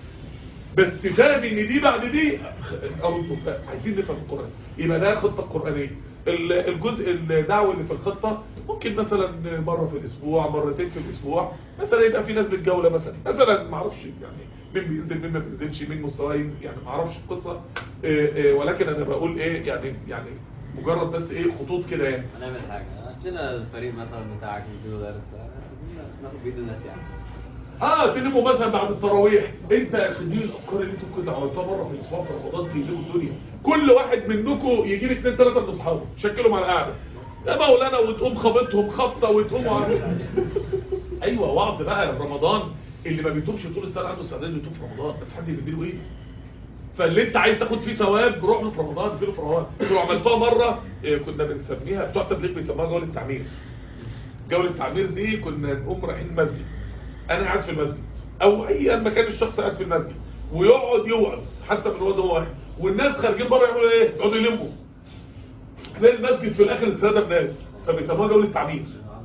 بس فاهم ان دي بعد دي ارده عايزين نفهم القران يبقى ده خطه قرانيه ال- الجزء الدعوي اللي في الخطه ممكن مثلا مره في الاسبوع مرتين في الاسبوع مثلا يبقى في نزله جوله مثلا مثلا ما اعرفش يعني مين بينزل مين ما بينزلش مين مستواه يعني ما اعرفش القصه إيه إيه ولكن انا بقول ايه يعني يعني مجرد بس ايه خطوط كده يعني هنعمل حاجة عندنا الفريق مثلا بتاعك بيديله درس ناخد بإيد الناس يعني اه تلموا مثلا بعد التراويح انت يا اخي دي الافكار اللي انتوا كده عملتوها مره في الاسبوع في رمضان تقلبوا الدنيا كل واحد منكم يجيب اثنين ثلاثه من اصحابه شكلهم على القعده يا مولانا وتقوم خابطهم خبطه وتقوم عامل- ايوه وعظ بقى رمضان اللي ما بيتوبش طول السنه عنده استعداد يتوب في رمضان بس حد يديله ايه فاللي انت عايز تاخد فيه ثواب روح له في رمضان اديله في رمضان لو عملتها مره إيه، كنا بنسميها بتوع التبليغ بيسموها جوله التعمير جوله التعمير دي كنا نقوم رايحين المسجد انا قاعد في المسجد او اي مكان الشخص قاعد في المسجد ويقعد يوعظ حتى من واد هو واحد والناس خارجين بره يعملوا ايه يقعدوا يلموا تلاقي المسجد في الاخر اتسدى بناس فبيسموها جوله تعمير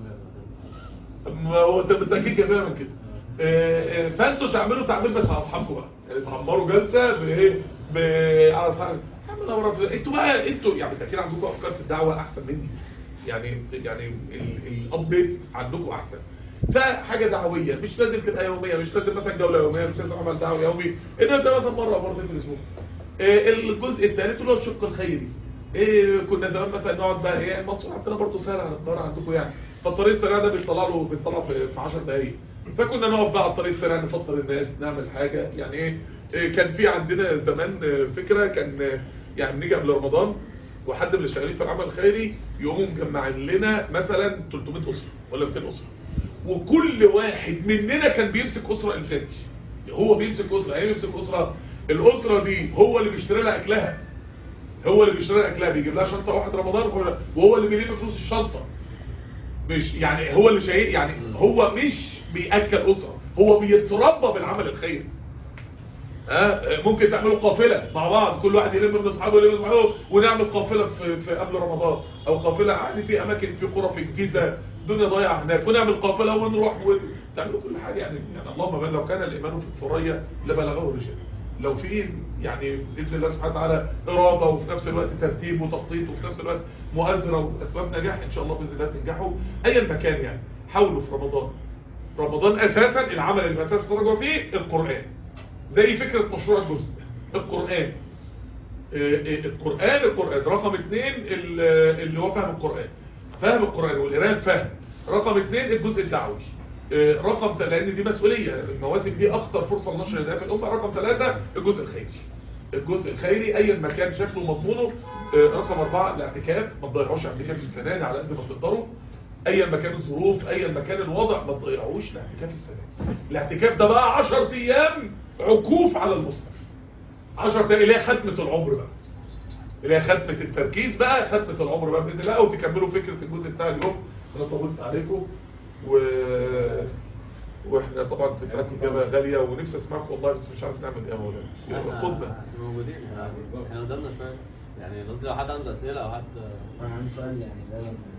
ما هو انت بالتاكيد كده من كده آه، آه، فانتوا تعملوا تعمير بس على اصحابكم بقى يعني تعمروا جلسه بايه ب على اصحاب اعملوا أمراض في- انتوا بقى انتوا يعني بالتاكيد عندكم افكار في الدعوه احسن مني يعني يعني الابديت عندكم احسن فحاجه دعويه مش لازم تبقى يوميه مش لازم مثلا جوله يوميه مش لازم عمل دعوه يومي ان انت مثلا مره او مرتين في الاسبوع آه، الجزء الثالث اللي هو الشق الخيري إيه كنا زمان مثلا نقعد بقى ايه المنصور عندنا برضه سهل عن القاهره عندكم يعني فالطريق السريع ده بيطلع له بيطلع في في 10 دقايق فكنا نقف بقى على الطريق السريع نفطر الناس نعمل حاجه يعني ايه إيه، كان في عندنا زمان آه، فكره كان آه، يعني نيجي قبل رمضان وحد من اللي شغالين في العمل الخيري يقوموا مجمعين لنا مثلا 300 اسره ولا 200 اسره وكل واحد مننا كان بيمسك اسره انساني هو بيمسك اسره يعني إيه بيمسك اسره الاسره دي هو اللي بيشتري لها اكلها هو اللي بيشتري لها اكلها بيجيب لها شنطه واحد رمضان وهو- وهو اللي بيلم فلوس الشنطه مش يعني هو اللي شايل يعني هو مش بياكل اسره هو بيتربى بالعمل الخيري ها ممكن تعملوا قافله مع بعض كل واحد يلم من اصحابه يلم من اصحابه ونعمل قافله في, في قبل رمضان او قافله عادي في اماكن في قرى في الجيزه الدنيا ضايعه هناك ونعمل قافله ونروح وتعملوا كل حاجه يعني يعني اللهم بارك لو كان الايمان في الثريا لبلغه الرجال لو في يعني باذن الله سبحانه وتعالى اراده وفي نفس الوقت ترتيب وتخطيط وفي نفس الوقت مؤازره واسباب نجاح ان شاء الله باذن الله تنجحوا ايا مكان يعني حاولوا في رمضان رمضان اساسا العمل اللي ما ينفعش تتراجعوا فيه القران زي فكره مشروع الجزء القران آه، آه، القرآن القرآن رقم اثنين ال- اللي هو فهم القرآن فهم القرآن والقراءة فهم رقم اثنين الجزء الدعوي آه، رقم ثلاثة لأن دي مسؤولية المواسم دي أخطر فرصة لنشر الهداية في الأمة رقم ثلاثة الجزء الخيري الجزء الخيري أي مكان شكله مضمونه آه، رقم أربعة الاعتكاف ما تضيعوش اعتكاف السنة دي على قد ما تقدروا ايا مكان الظروف ايا مكان الوضع ما تضيعوش الاعتكاف السنة دي الاعتكاف ده بقى 10 ايام عكوف على المصحف 10 دقايق اللي هي ختمة العمر بقى اللي هي ختمة التركيز بقى ختمة العمر بقى بإذن الله وتكملوا فكرة الجزء بتاع اليوم أنا طولت عليكم و... واحنا طبعا في ساعات كتابة غالية ونفسي اسمعكم والله بس مش عارف نعمل ايه يا مولانا احنا خدنا احنا موجودين احنا قدامنا شويه يعني قصدي لو حد عنده اسئله او حد انا عندي سؤال يعني ده